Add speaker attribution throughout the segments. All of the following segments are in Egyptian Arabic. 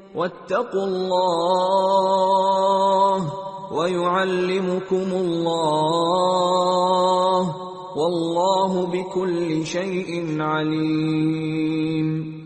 Speaker 1: واتقوا الله ويعلمكم الله والله بكل شيء عليم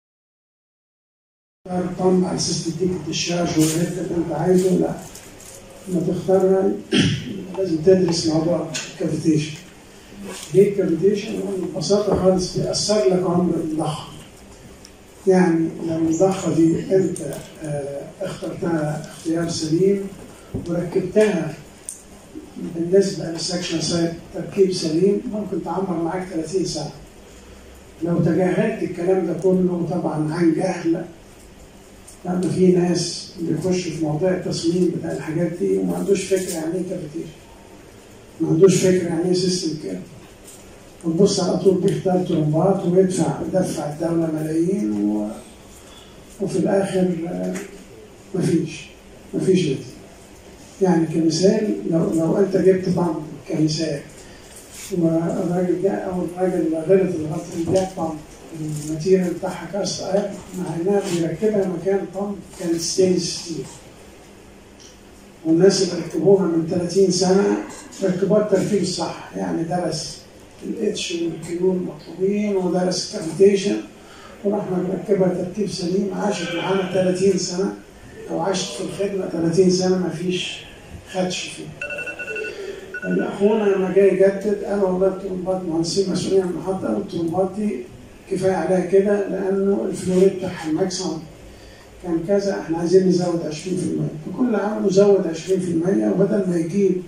Speaker 2: طبعا على اساس تديك الدشاش والريت اللي انت عايزه لا لما تختارها لازم تدرس موضوع الكافيتيشن ليه الكافيتيشن؟ ببساطه خالص بيأثر لك عمر الضخ يعني لو الضخه دي انت آه، اخترتها اختيار سليم وركبتها بالنسبه للسكشن سايت تركيب سليم ممكن تعمر معاك 30 سنه لو تجاهلت الكلام ده كله طبعا عن جهل لأن في ناس بيخش في موضوع التصميم بتاع الحاجات دي وما عندوش فكرة يعني ايه كافيتيريا ما عندوش فكرة يعني ايه سيستم كده وتبص على طول بيختار ترمبات ويدفع يدفع الدولة ملايين و... وفي الآخر آه، مفيش مفيش نتيجة يعني كمثال لو لو أنت جبت بامب كمثال والراجل جاء أو الراجل غلط الغلط جاب بامب الماتيريال بتاعها كاست ايرون مع انها بيركبها مكان بامب كانت ستينلس ستيل والناس اللي ركبوها من 30 سنه ركبوها التركيب الصح يعني درس الاتش والكيو المطلوبين ودرس الكافيتيشن وراح مركبها تركيب سليم عاشت معانا 30 سنه او عاشت في الخدمه 30 سنه ما فيش خدش فيها اخونا لما جاي يجدد قال والله الترمبات مهندسين مسؤولين عن المحطه قالوا الترمبات دي كفايه عليها كده لانه الفلوريد بتاعها الماكسيمم كان كذا احنا عايزين نزود 20% فكل عام نزود 20% وبدل ما يجيب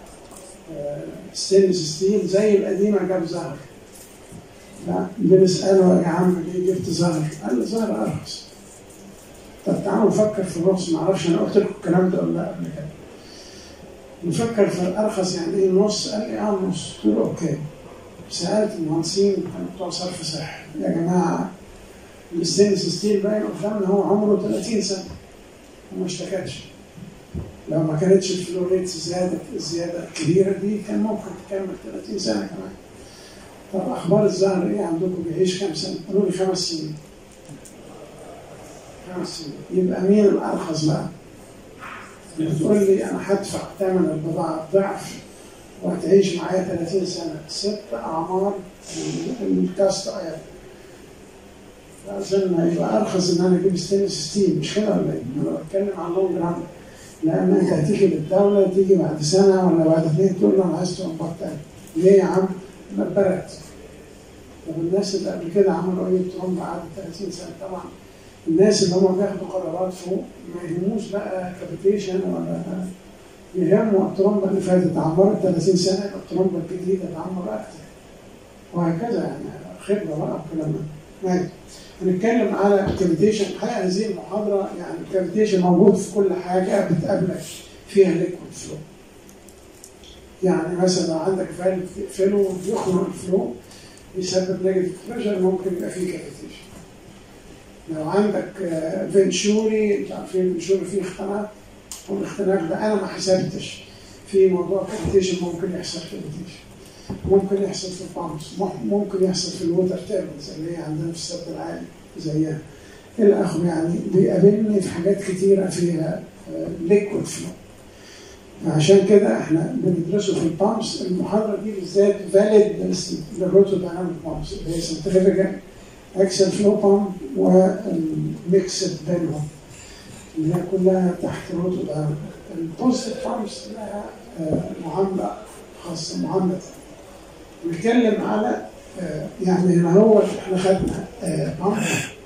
Speaker 2: ستينلس ستيل زي القديمه جاب زهر لا بنساله يا عم ليه جبت زهر؟ قال لي زهر ارخص طب تعالوا نفكر في النص ما اعرفش انا قلت لكم الكلام ده ولا لا قبل كده نفكر في الارخص يعني ايه النص؟ قال لي اه النص قلت له اوكي سالت المهندسين كانوا بتوع صرف صحي يا جماعه الستينلس ستيل باين قدامنا هو عمره 30 سنه وما اشتكتش لو ما كانتش الفلوريت زادت الزياده الكبيره دي كان ممكن تكمل 30 سنه كمان طب اخبار الزهر ايه عندكم بيعيش كام سنه؟ قالوا لي خمس سنين خمس سنين يبقى مين الارخص بقى؟ بتقول لي انا هدفع ثمن البضاعه ضعف وهتعيش معايا 30 سنه ست اعمار الكاست ايرون لازم يبقى ارخص ان انا اجيب ستينلس ستيل مش كده ولا ايه؟ انا بتكلم عن لونج ران لان انت هتيجي للدوله تيجي بعد سنه ولا بعد اثنين تقول له انا عايز تنبط تاني ليه يا عم؟ نبرت طب الناس اللي قبل كده عملوا ايه ترمب قعدت 30 سنه طبعا الناس اللي هم بياخدوا قرارات فوق ما يهموش بقى كابيتيشن ولا يهموا الترمبه اللي فاتت عمرت 30 سنه يبقى الترمبه الجديده تعمر اكتر وهكذا يعني خبره بقى والكلام ده ماشي هنتكلم على الكافيتيشن الحقيقه هذه المحاضره يعني الكافيتيشن موجود في كل حاجه بتقابلك فيها ليكويد فلو يعني مثلا لو عندك فالف تقفله يخرج الفلو يسبب نيجاتيف بريشر ممكن يبقى فيه كافيتيشن لو عندك آه، فنشوري انت عارفين الفنشوري فيه اختناق والاختناق ده انا ما حسبتش في موضوع كافيتيشن ممكن يحصل كافيتيشن ممكن يحصل في البامبس ممكن يحصل في الووتر تيربلز اللي هي عندنا في السد العالي زيها الى اخره يعني بيقابلني في حاجات كتيره فيها ليكويد فلو عشان كده احنا بندرسه في البامبس المحاضره دي بالذات فاليد للروتو دايناميك بامبس اللي هي سنتريفيكال اكسل فلو بامب والميكسد بينهم اللي هي كلها تحت روتو دايناميك البوزيتيف بامبس لها آه، معامله خاصه معامله نتكلم على آه، يعني هنا هو احنا خدنا آه، بامب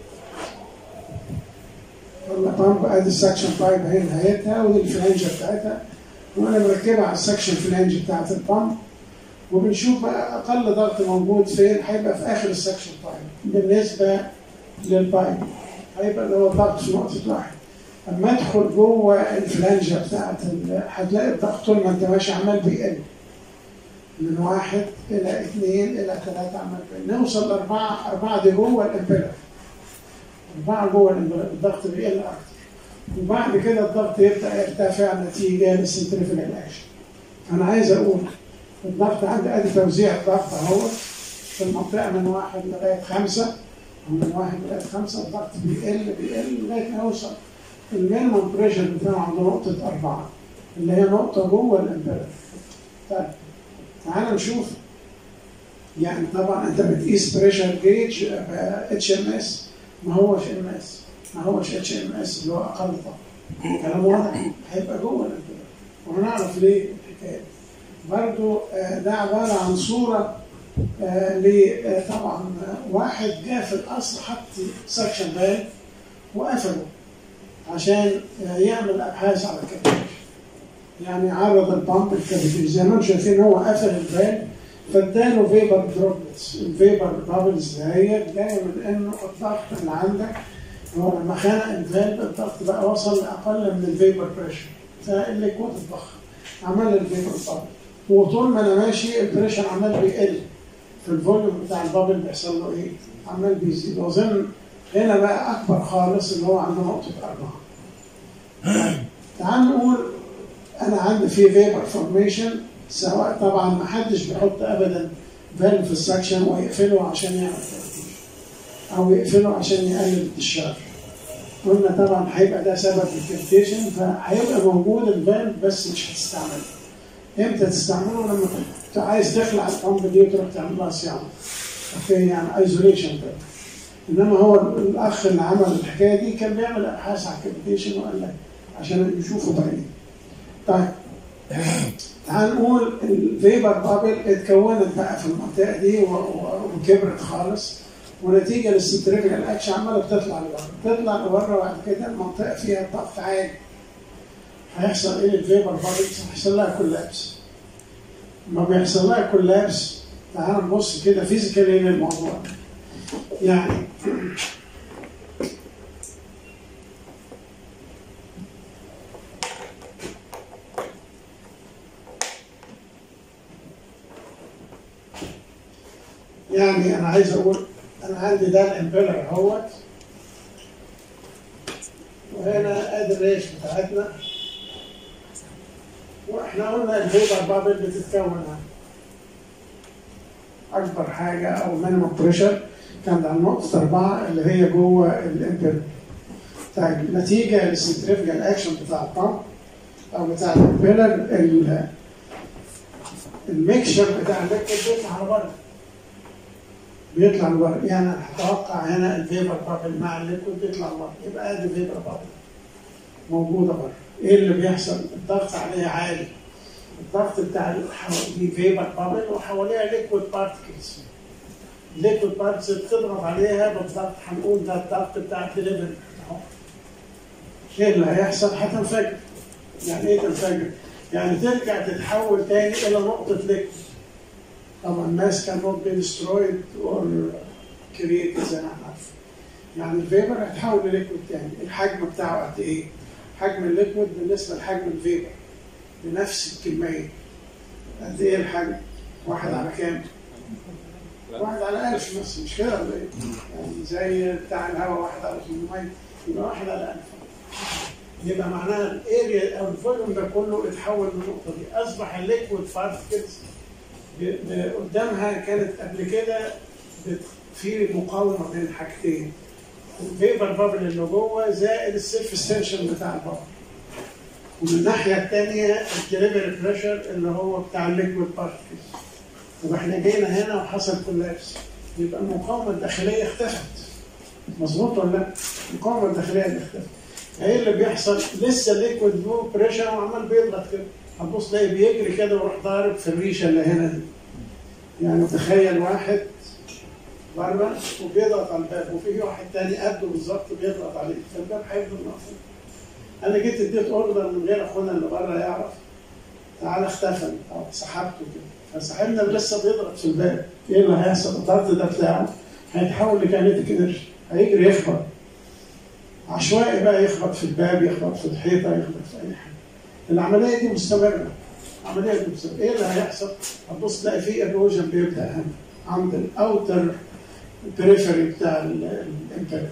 Speaker 2: قلنا بامب ادي السكشن بايب اهي نهايتها ودي الفلانجه بتاعتها وانا مركبها على السكشن فلانج بتاعت البامب وبنشوف بقى اقل ضغط موجود فين هيبقى في اخر السكشن بايب بالنسبه للبايب هيبقى اللي هو الضغط في نقطه واحد اما ادخل جوه الفلانجه بتاعت ال- هتلاقي الضغط طول ما انت ماشي عمال بيقل من واحد الى اثنين الى ثلاثه عمال بيقل نوصل لاربعه اربعه دي جوه الامبيلر اربعه جوه الامبيلر الضغط بيقل اكتر وبعد كده الضغط يبدا يرتفع نتيجه للسنتريفيكال اكشن فانا عايز اقول الضغط عندي ادي توزيع الضغط اهو في المنطقه من واحد لغايه خمسه ومن واحد لغايه خمسه الضغط بيقل بيقل لغايه ما يوصل المينيمم بريشر بتاعه عند نقطه اربعه اللي هي نقطه جوه الامبيريك طيب تعالى نشوف يعني طبعا انت بتقيس بريشر جيج اتش ام اس ما هوش ام اس ما هوش اتش ام اس اللي هو اقل طبعا كلام واضح هيبقى جوه الامبيريك وهنعرف ليه الحكايه برضو آه، ده عباره عن صوره آه، ل آه، طبعا آه، واحد جاء في الاصل حط سكشن بال وقفله عشان آه، يعمل ابحاث على الكابيتال يعني عرض البامب الكابيتال زي ما انتم شايفين هو قفل البال فاداله فيبر دروبلتس الفيبر بابلز هي جايه من انه الضغط اللي عندك هو لما خنق الفالف الضغط بقى وصل لاقل من الفيبر بريشر فالليكويد اتضخم عمل الفيبر بابل وطول ما انا ماشي البريشر عمال بيقل في الفوليوم بتاع البابل بيحصل له ايه؟ عمال بيزيد واظن هنا بقى اكبر خالص اللي هو عند نقطه اربعه. تعال نقول انا عندي في فيبر فورميشن سواء طبعا ما حدش بيحط ابدا فالف في السكشن ويقفله عشان يعمل تفتيش او يقفله عشان يقلل الدشار. قلنا طبعا هيبقى ده سبب الكابتيشن فهيبقى موجود الفالف بس مش هتستعمله. امتى تستعمله لما انت عايز تخلع البامب دي وتروح تعمل لها صيانه. اوكي يعني ايزوليشن كده. انما هو الاخ اللي عمل الحكايه دي كان بيعمل ابحاث على الكابتيشن وقال لك عشان يشوفوا بعينيه. طيب تعال نقول الفيبر بابل اتكونت بقى في المنطقه دي و- و- وكبرت خالص ونتيجه للسنتريفيال اكشن عماله بتطلع لبره، تطلع لبره وبعد كده المنطقه فيها ضغط عالي. هيحصل ايه للفيبر بابل؟ هيحصل لها كولابس. لما بيحصل لها كولابس تعال نبص كده فيزيكالي للموضوع. يعني يعني انا عايز اقول انا عندي ده الامبيلر اهوت وهنا ادي الريش بتاعتنا واحنا قلنا الفيبر بابل بتتكون عن اكبر حاجه او مينيمم بريشر كانت على نقطه اربعه اللي هي جوه الامبيلر طيب نتيجه للسنتريفيال اكشن بتاع البامب او بتاع الامبيلر ال- الميكشر بتاع الليكويد بيطلع على بره بيطلع لبره يعني انا هتوقع هنا الفيبر بابل مع الليكويد بيطلع لبره يبقى ادي فيبر بابل موجوده بره ايه اللي بيحصل؟ الضغط عليها عالي الضغط بتاع الحو- دي فيبر بابل وحواليها ليكويد بارتكلز الليكويد بارتكلز بتضغط عليها بالضغط هنقول ده الضغط بتاع الدليفري اهو ايه اللي هيحصل؟ هتنفجر يعني ايه تنفجر؟ يعني ترجع تتحول تاني الى نقطه ليكويد طبعا الناس كان not be destroyed or created زي ما احنا عارفين. يعني الفيبر هيتحول لليكويد تاني، الحجم بتاعه قد ايه؟ حجم الليكويد بالنسبه لحجم الفيبر بنفس الكميه. قد ايه الحجم؟ واحد على كام؟ واحد على 1000 بس مش كده ولا ايه؟ يعني زي بتاع الهواء واحد على 800 يبقى واحد على 1000 يبقى معناها الاريا او الفوليوم ده كله اتحول للنقطه دي اصبح الليكويد بارتكلز ب- ب- قدامها كانت قبل كده بت- في مقاومه بين حاجتين الفيبر بابل اللي جوه زائد السيلف ستيشن بتاع البابل ومن الناحيه الثانيه الدليفري بريشر اللي هو بتاع الليكويد بارتكلز طب احنا جينا هنا وحصل كولابس يبقى المقاومه الداخليه اختفت مظبوط ولا لا؟ المقاومه الداخليه اللي اختفت ايه اللي بيحصل؟ لسه الليكويد لو بريشر وعمال بيضغط كده هتبص تلاقي بيجري كده ويروح ضارب في الريشه اللي هنا دي يعني تخيل واحد بره وبيضغط على الباب وفي واحد تاني قده بالظبط بيضغط عليه فالباب هيفضل مقفول انا جيت اديت اوردر من غير اخونا اللي بره يعرف تعالى اختفى او سحبته كده فصاحبنا اللي لسه بيضغط في الباب ايه اللي هيحصل؟ الضغط ده بتاعه هيتحول لكينيتيك انرجي هيجري يخبط عشوائي بقى يخبط في الباب يخبط في الحيطه يخبط في اي حاجه العمليه دي مستمره العمليه دي مستمره ايه اللي هيحصل؟ هتبص تلاقي في ايروجن بيبدا هنا عند الاوتر بريفري بتاع الامبيريال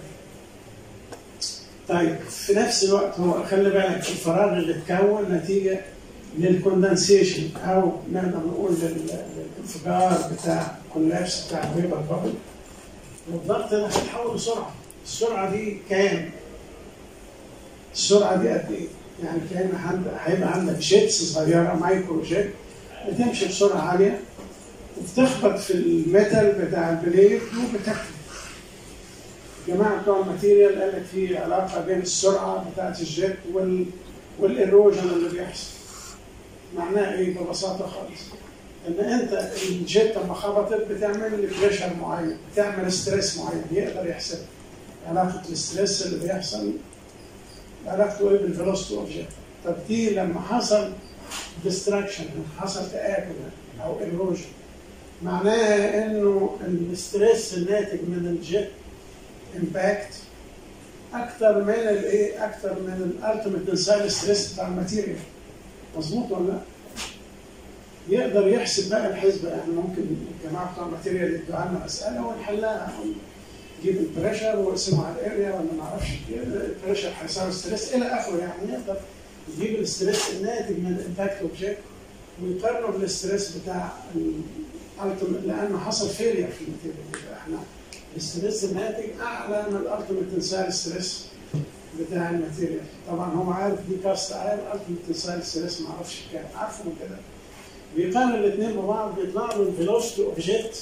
Speaker 2: طيب في نفس الوقت هو خلي بالك الفراغ اللي اتكون نتيجه للكوندنسيشن او نقدر نقول لل- للانفجار بتاع الكولابس بتاع الفيبر بابل والضغط ده هيتحول لسرعه السرعه دي كام؟ السرعه دي قد ايه؟ يعني كان عند- هيبقى عندك جيتس صغيره مايكرو جيت بتمشي بسرعه عاليه وبتخبط في الميتال بتاع البليد وبتكتب جماعه بتوع الماتيريال قال لك في علاقه بين السرعه بتاعت الجيت وال والايروجن اللي بيحصل معناها ايه ببساطه خالص ان انت الجيت لما خبطت بتعمل لي بريشر معين بتعمل ستريس معين يقدر يحسب علاقه الستريس اللي بيحصل علاقته ايه بالفيلوسيتي اوف جيت طب دي لما حصل ديستراكشن حصل تآكل او ايروجن معناها انه الستريس الناتج من الجيت امباكت اكتر من الايه اكتر من الالتيميت تنسايل ستريس بتاع الماتيريال مظبوط ولا لا؟ يقدر يحسب بقى الحسبه يعني ممكن الجماعه بتوع الماتيريال يدوا لنا مساله ونحلها نجيب البريشر ونقسمه على الاريا ولا ما اعرفش البريشر هيساوي ستريس الى اخره يعني يقدر يجيب الستريس الناتج من الامباكت اوبجيكت ويقارنه بالستريس بتاع الالتيميت لانه حصل فيلير في الماتيريال يبقى احنا الستريس الناتج اعلى من الالتيميت تنسايل ستريس بتاع الماتيريال طبعا هو عارف دي كاست عارف الالتيميت تنسايل ستريس ما اعرفش كام عارفه من كده بيقارن الاثنين ببعض بيطلع له الفيلوسيتي اوف جيت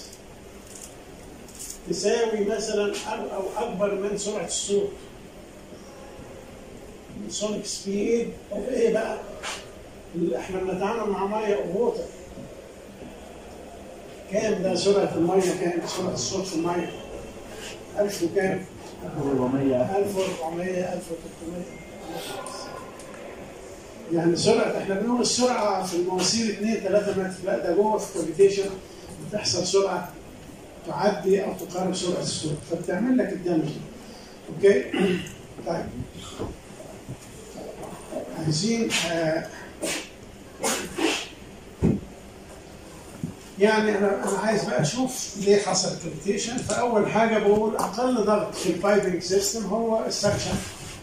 Speaker 2: تساوي مثلا أو, او اكبر من سرعه الصوت سونيك سبيد او ايه بقى اللي احنا بنتعامل مع ميه او ووتر كام ده سرعه الميه كام سرعه الصوت في الميه 1000 وكام
Speaker 3: 400
Speaker 2: 1400 1300 يعني سرعه احنا بنقول السرعه في المواسير 2 3 متر لا ده جوه في الكوفيتيشن بتحصل سرعه تعدي او تقارب سرعه الصوت فبتعمل لك الدمج اوكي طيب عايزين آه يعني انا انا عايز بقى اشوف ليه حصل كريتيشن فاول حاجه بقول اقل ضغط في البايبنج سيستم هو السكشن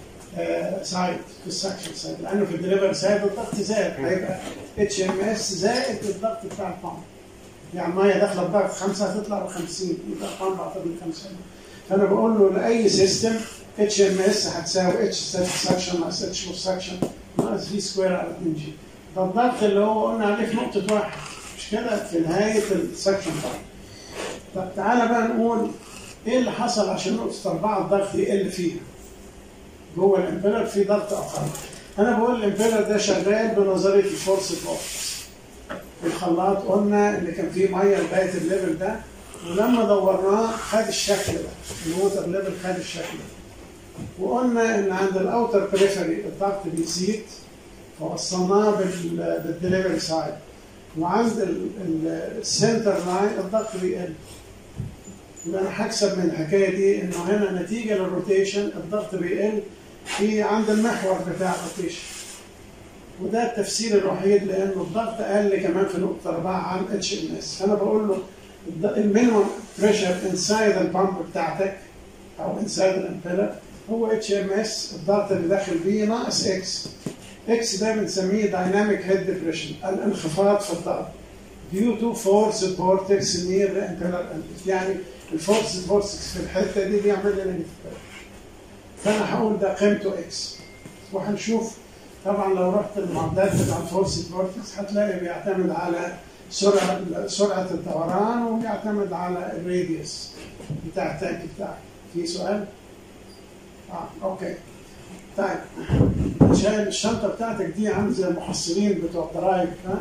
Speaker 2: سايد في السكشن سايد لانه في الدليفري سايد الضغط زاد هيبقى اتش ام اس زائد الضغط بتاع البامب يعني ميه داخله بضغط خمسه هتطلع ب 50 يبقى البامب اعتقد 50 فانا بقول له لاي سيستم اتش ام اس هتساوي اتش ستاتيك سكشن ناقص اتش فور سكشن ناقص في سكوير على 2 جي ده الضغط اللي هو قلنا عليه في نقطه واحد مش كده في نهايه السكشن بتاعه طب تعالى بقى نقول ايه اللي حصل عشان نقطه اربعه الضغط يقل فيها جوه الامبيلر في ضغط اقل انا بقول الامبيلر ده شغال بنظريه الفورس فورس الخلاط قلنا ان كان فيه ميه لغايه الليفل ده ولما دورناه خد الشكل ده الووتر ليفل خد الشكل ده وقلنا ان عند الاوتر بريفري الضغط بيزيد فوصلناه بال- بالدليفري سايد وعند ال- ال- السنتر لاين الضغط بيقل يبقى انا هكسب من الحكايه دي انه هنا نتيجه للروتيشن الضغط بيقل في عند المحور بتاع الروتيشن وده التفسير الوحيد لانه الضغط قل كمان في نقطه اربعه عن اتش ام اس فانا بقول له الض- المينيمم بريشر انسايد البامب بتاعتك او انسايد الامبيلر هو اتش ام اس الضغط اللي داخل بيه ناقص اكس اكس ده بنسميه دايناميك هيد ديبريشن الانخفاض في الضغط due to force vortex near the impeller end. يعني الفورس vortex في الحته دي بيعمل لنا نيجاتيف فانا هقول ده قيمته اكس وهنشوف طبعا لو رحت المعدات بتاع الفورس فورتكس هتلاقي بيعتمد على سرعه سرعه الدوران وبيعتمد على الراديوس بتاع التانك بتاعك في سؤال؟ اه اوكي طيب عشان الشنطه بتاعتك دي عامله زي المحصلين بتوع الضرايب ها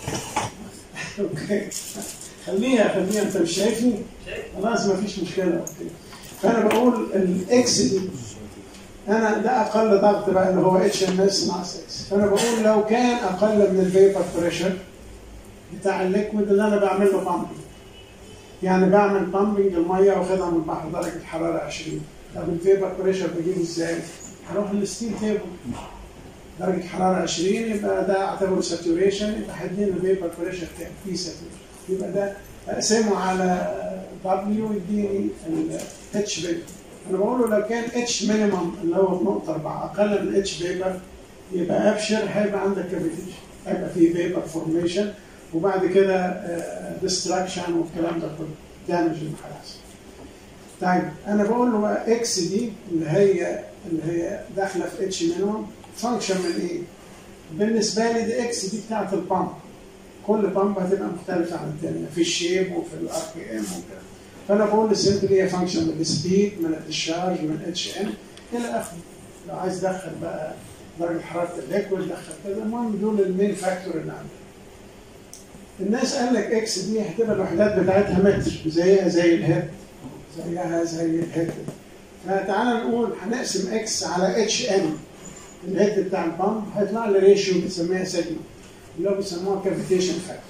Speaker 2: اوكي خليها خليها انت مش شايفني؟ خلاص ما فيش مشكله اوكي فانا بقول الاكس دي انا ده اقل ضغط بقى اللي هو اتش ام اس ناقص اكس فانا بقول لو كان اقل من الفيبر بريشر بتاع الليكويد اللي انا بعمل له بامبنج يعني بعمل بامبنج الميه واخدها من البحر درجه الحراره 20 طب الفيبر بريشر بجيبه ازاي؟ هروح للستيل تيبل درجه حراره 20 يبقى ده اعتبره ساتوريشن يبقى هيديني الفيبر بريشر كام؟ في ساتوريشن يبقى ده اقسمه على دبليو يديني الاتش فيبر انا بقول له لو كان اتش مينيمم اللي هو في نقطه 4 اقل من اتش فيبر يبقى ابشر هيبقى عندك كافيتيشن هيبقى في فيبر فورميشن وبعد كده ديستراكشن والكلام ده كله دامج اللي هيحصل طيب انا بقول له بقى اكس دي اللي هي اللي هي داخله في اتش مينيمم فانكشن من ايه؟ بالنسبه لي دي اكس دي بتاعت البامب كل بامب هتبقى مختلفه عن الثانيه في الشيب وفي الار بي ام وكده فانا بقول له سيمبلي هي فانكشن من السبيد من الديشارج من اتش ام الى اخره لو عايز تدخل بقى درجه حراره الليكويد دخل كده المهم دول المين فاكتور اللي عندك الناس قال لك اكس دي هتبقى الوحدات بتاعتها متر زيها زي الهيد زيها زي الهيد فتعالى نقول هنقسم اكس على اتش ام الهيد بتاع البامب هيطلع لي ريشيو بنسميها سيجما اللي هو بيسموها كافيتيشن فاكتور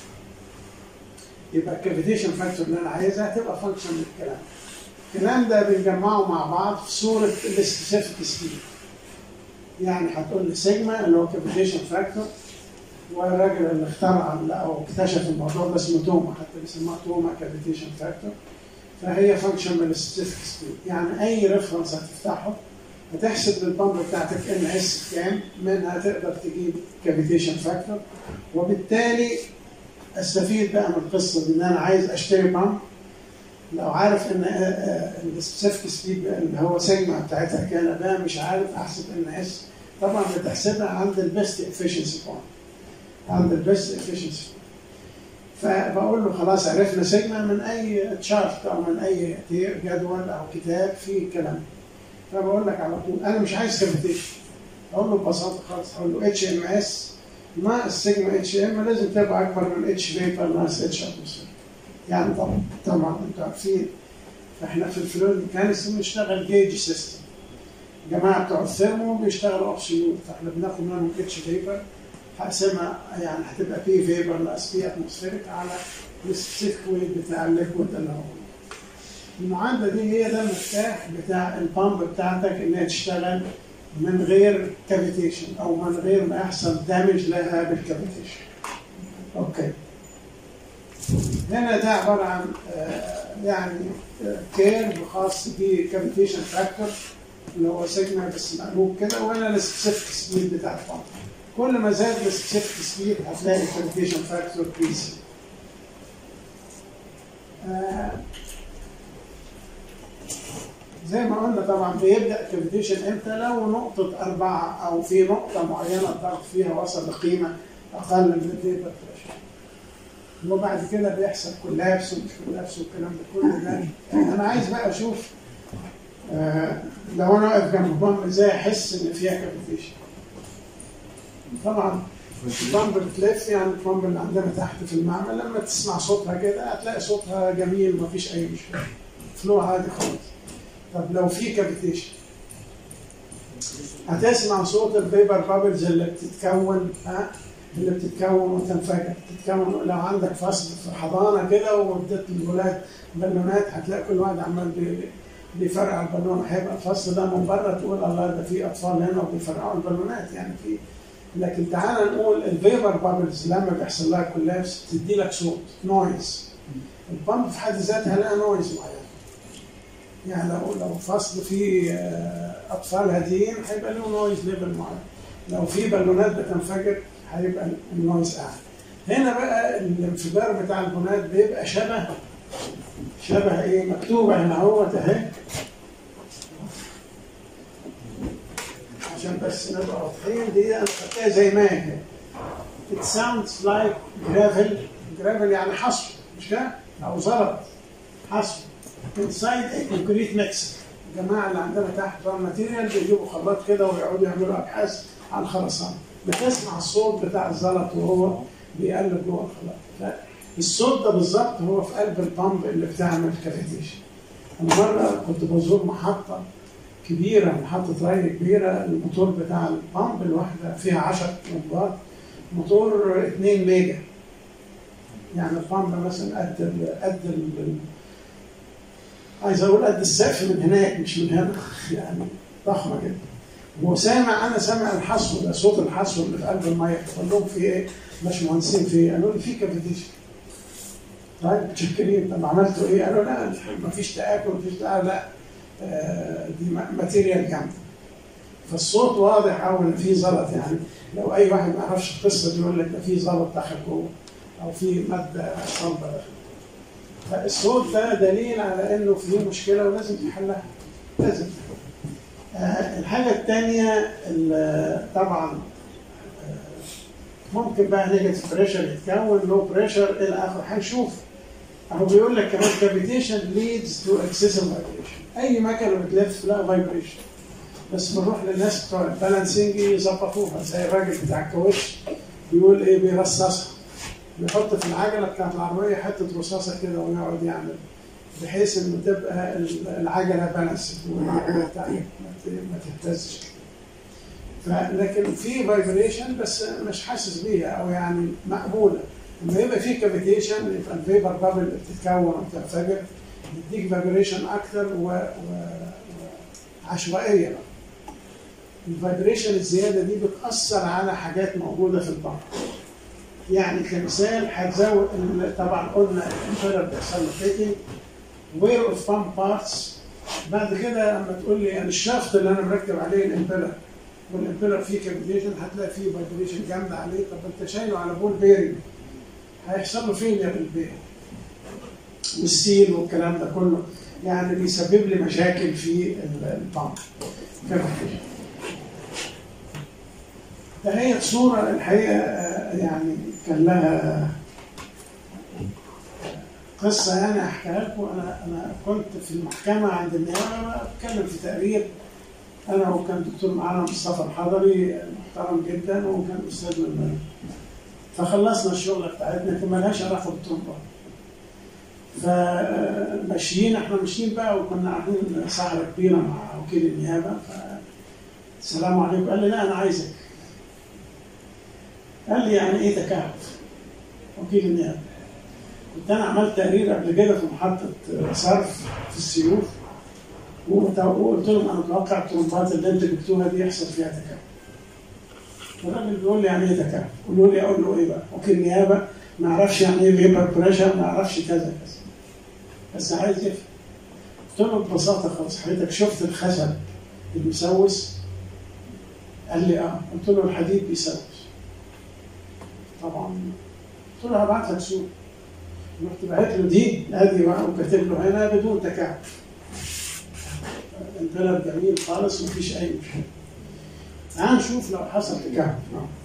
Speaker 2: يبقى الكافيتيشن فاكتور اللي انا عايزها هتبقى فانكشن من الكلام الكلام ده بنجمعه مع بعض في صوره السبيسيفيك سبيد يعني هتقول لي سيجما اللي هو كافيتيشن فاكتور والراجل اللي اخترع او اكتشف الموضوع ده اسمه توما حتى بيسموها توما كافيتيشن فاكتور فهي فانكشن من السبيسيفيك سبيد يعني اي ريفرنس هتفتحه هتحسب للبامب بتاعتك ان اس كام منها تقدر تجيب كافيتيشن فاكتور وبالتالي استفيد بقى من القصه دي ان انا عايز اشتري بامب لو عارف ان السبيسيفيك سبيد اللي هو سيجما بتاعتها كان بقى مش عارف احسب ان اس طبعا بتحسبها عند البيست افشنسي بوينت عند البيست افشنسي فبقول له خلاص عرفنا سيجما من اي تشارت او من اي جدول او كتاب فيه الكلام فبقول لك على طول انا مش عايز كافيتيشن اقول له ببساطه خالص اقول له اتش ام اس مع السيجما اتش ام لازم تبقى اكبر من اتش فيبر ناقص اتش اتموسفير يعني طبعا طبعا انتوا عارفين احنا في الفلويد ميكانكس بنشتغل جيج سيستم الجماعه بتوع الثيرمو بيشتغلوا ابسوليوت فاحنا بناخد منهم اتش فيبر هقسمها يعني هتبقى بي فيبر ناقص بي اتموسفيريك على السبيسيفيك ويت بتاع الليكويد اللي هو المعادله دي هي ده المفتاح بتاع البامب بتاعتك انها تشتغل من غير كافيتيشن او من غير ما يحصل دامج لها بالكافيتيشن. اوكي. هنا ده عباره عن آه يعني كيرف خاص بكافيتيشن فاكتور اللي هو سيجما بس مقلوب كده وهنا السبيسيفيك سبيد بتاع البامب. كل ما زاد السبيسيفيك سبيد هتلاقي الكافيتيشن فاكتور كريسي. آه زي ما قلنا طبعا بيبدا كافيتيشن امتى لو نقطه اربعه او في نقطه معينه الضغط فيها وصل لقيمه اقل من الفيبر بريشر وبعد كده بيحصل كولابس ومش كولابس والكلام ده كله ده انا عايز بقى اشوف آه لو انا واقف جنب بامب ازاي احس ان فيها كافيتيشن طبعا البامب بتلف يعني البامب اللي عندنا تحت في المعمل لما تسمع صوتها كده هتلاقي صوتها جميل ومفيش اي مشكله فلو عادي خالص طب لو في كافيتيشن هتسمع صوت الفيبر بابلز اللي بتتكون ها اللي بتتكون وتنفجر بتتكون لو عندك فصل في حضانه كده واديت الولاد بالونات هتلاقي كل واحد عمال بيفرقع البالونه هيبقى الفصل ده من بره تقول الله ده في اطفال هنا وبيفرقعوا البالونات يعني في لكن تعال نقول الفيبر بابلز لما بيحصل لها كولابس تدي لك صوت نويز البامب في حد ذاتها لها نويز معين يعني لو لو فصل فيه اطفال هاديين هيبقى له نويز ليفل معين لو في بالونات بتنفجر هيبقى النويز اعلى هنا بقى الانفجار بتاع البالونات بيبقى شبه شبه ايه مكتوبه هنا اهوت اهي عشان بس نبقى واضحين دي انا خدتها زي ما هي It sounds like gravel gravel يعني حصر مش كده؟ او زلط حصر انسايد كونكريت ميكس الجماعه اللي عندنا تحت بتوع الماتيريال بيجيبوا خلاط كده ويقعدوا يعملوا ابحاث عن الخرسانه بتسمع الصوت بتاع الزلط وهو بيقلب جوه الخلاط الصوت ده بالظبط هو في قلب البامب اللي بتعمل كافيتيشن انا مره كنت بزور محطه كبيره محطه ري كبيره الموتور بتاع البامب الواحده فيها 10 لمبات موتور 2 ميجا يعني البامب مثلا قد ال قد ال عايز اقول قد السقف من هناك مش من هنا يعني ضخمه جدا وسامع انا سامع الحصو ده صوت الحصو اللي في قلب الميه بقول لهم في ايه؟ باشمهندسين في ايه؟ قالوا لي في كافيتيشن طيب متشكرين طب عملتوا ايه؟ قالوا لا ما فيش تاكل ما فيش لا آه دي ماتيريال جامده فالصوت واضح قوي ان في زلط يعني لو اي واحد ما يعرفش القصه دي يقول لك ده في زلط دخل جوه او في ماده صلبه دخل فالصوت ده دليل على انه في مشكله ولازم تحلها لازم آه الحاجه الثانيه طبعا آه، ممكن بقى نيجاتيف بريشر يتكون لو بريشر الى اخره هنشوف اهو بيقول لك كمان كافيتيشن ليدز تو اكسسيف فايبريشن اي مكنه بتلف لها فايبريشن بس بنروح للناس بتوع البالانسنج يظبطوها زي الراجل بتاع الكاوتش بيقول ايه بيرصصها بيحط في العجله بتاعت العربيه حته رصاصه كده ويقعد يعمل بحيث انه تبقى العجله بالانس والعجله بتاعتك ما تهتزش لكن في فايبريشن بس مش حاسس بيها او يعني مقبوله لما يبقى في كافيتيشن يبقى الفيبر بابل بتتكون وتنفجر يديك فايبريشن اكتر و... و... عشوائيه بقى الفايبريشن الزياده دي بتاثر على حاجات موجوده في البامب يعني كمثال هتزود طبعا قلنا الانفيرر بيحصل له فيتنج وير اوف بامب بارتس بعد كده لما تقول لي يعني الشافت اللي انا مركب عليه الامبيلر والامبيلر فيه كابيتيشن هتلاقي فيه فايبريشن جامده عليه طب انت شايله على بول بيرنج هيحصل له فين يا بالبيرنج والسيل والكلام ده كله يعني بيسبب لي مشاكل في البامب فهي صورة الحقيقة يعني كان لها قصة يعني أحكيها لكم أنا أنا كنت في المحكمة عند النيابة بتكلم في تقرير أنا وكان دكتور معانا مصطفى الحضري محترم جدا وكان أستاذ من فخلصنا الشغلة بتاعتنا فما لهاش علاقة بالطلبة فماشيين احنا ماشيين بقى وكنا قاعدين سهرة كبيرة مع وكيل النيابة ف السلام عليكم قال لي لا أنا عايزك قال لي يعني ايه تكهف؟ وكيل النيابه. كنت انا عملت تقرير قبل كده في محطه صرف في السيوف وقلت لهم انا متوقع الترمبات اللي انت جبتوها دي يحصل فيها تكهف. الراجل بيقول لي يعني ايه تكهف؟ قولوا لي اقول له ايه بقى؟ وكيل النيابه ما اعرفش يعني ايه فيبر بريشر ما اعرفش كذا كذا. بس عايز يفهم. قلت له ببساطه خالص حضرتك شفت الخشب المسوس؟ قال لي اه قلت له الحديد بيسوس. طبعا قلت له هبعت لك صوره رحت بعت له دي ادي بقى وكاتب له هنا بدون تكعب البلد جميل خالص ومفيش اي مشكله تعال نشوف لو حصل تكعب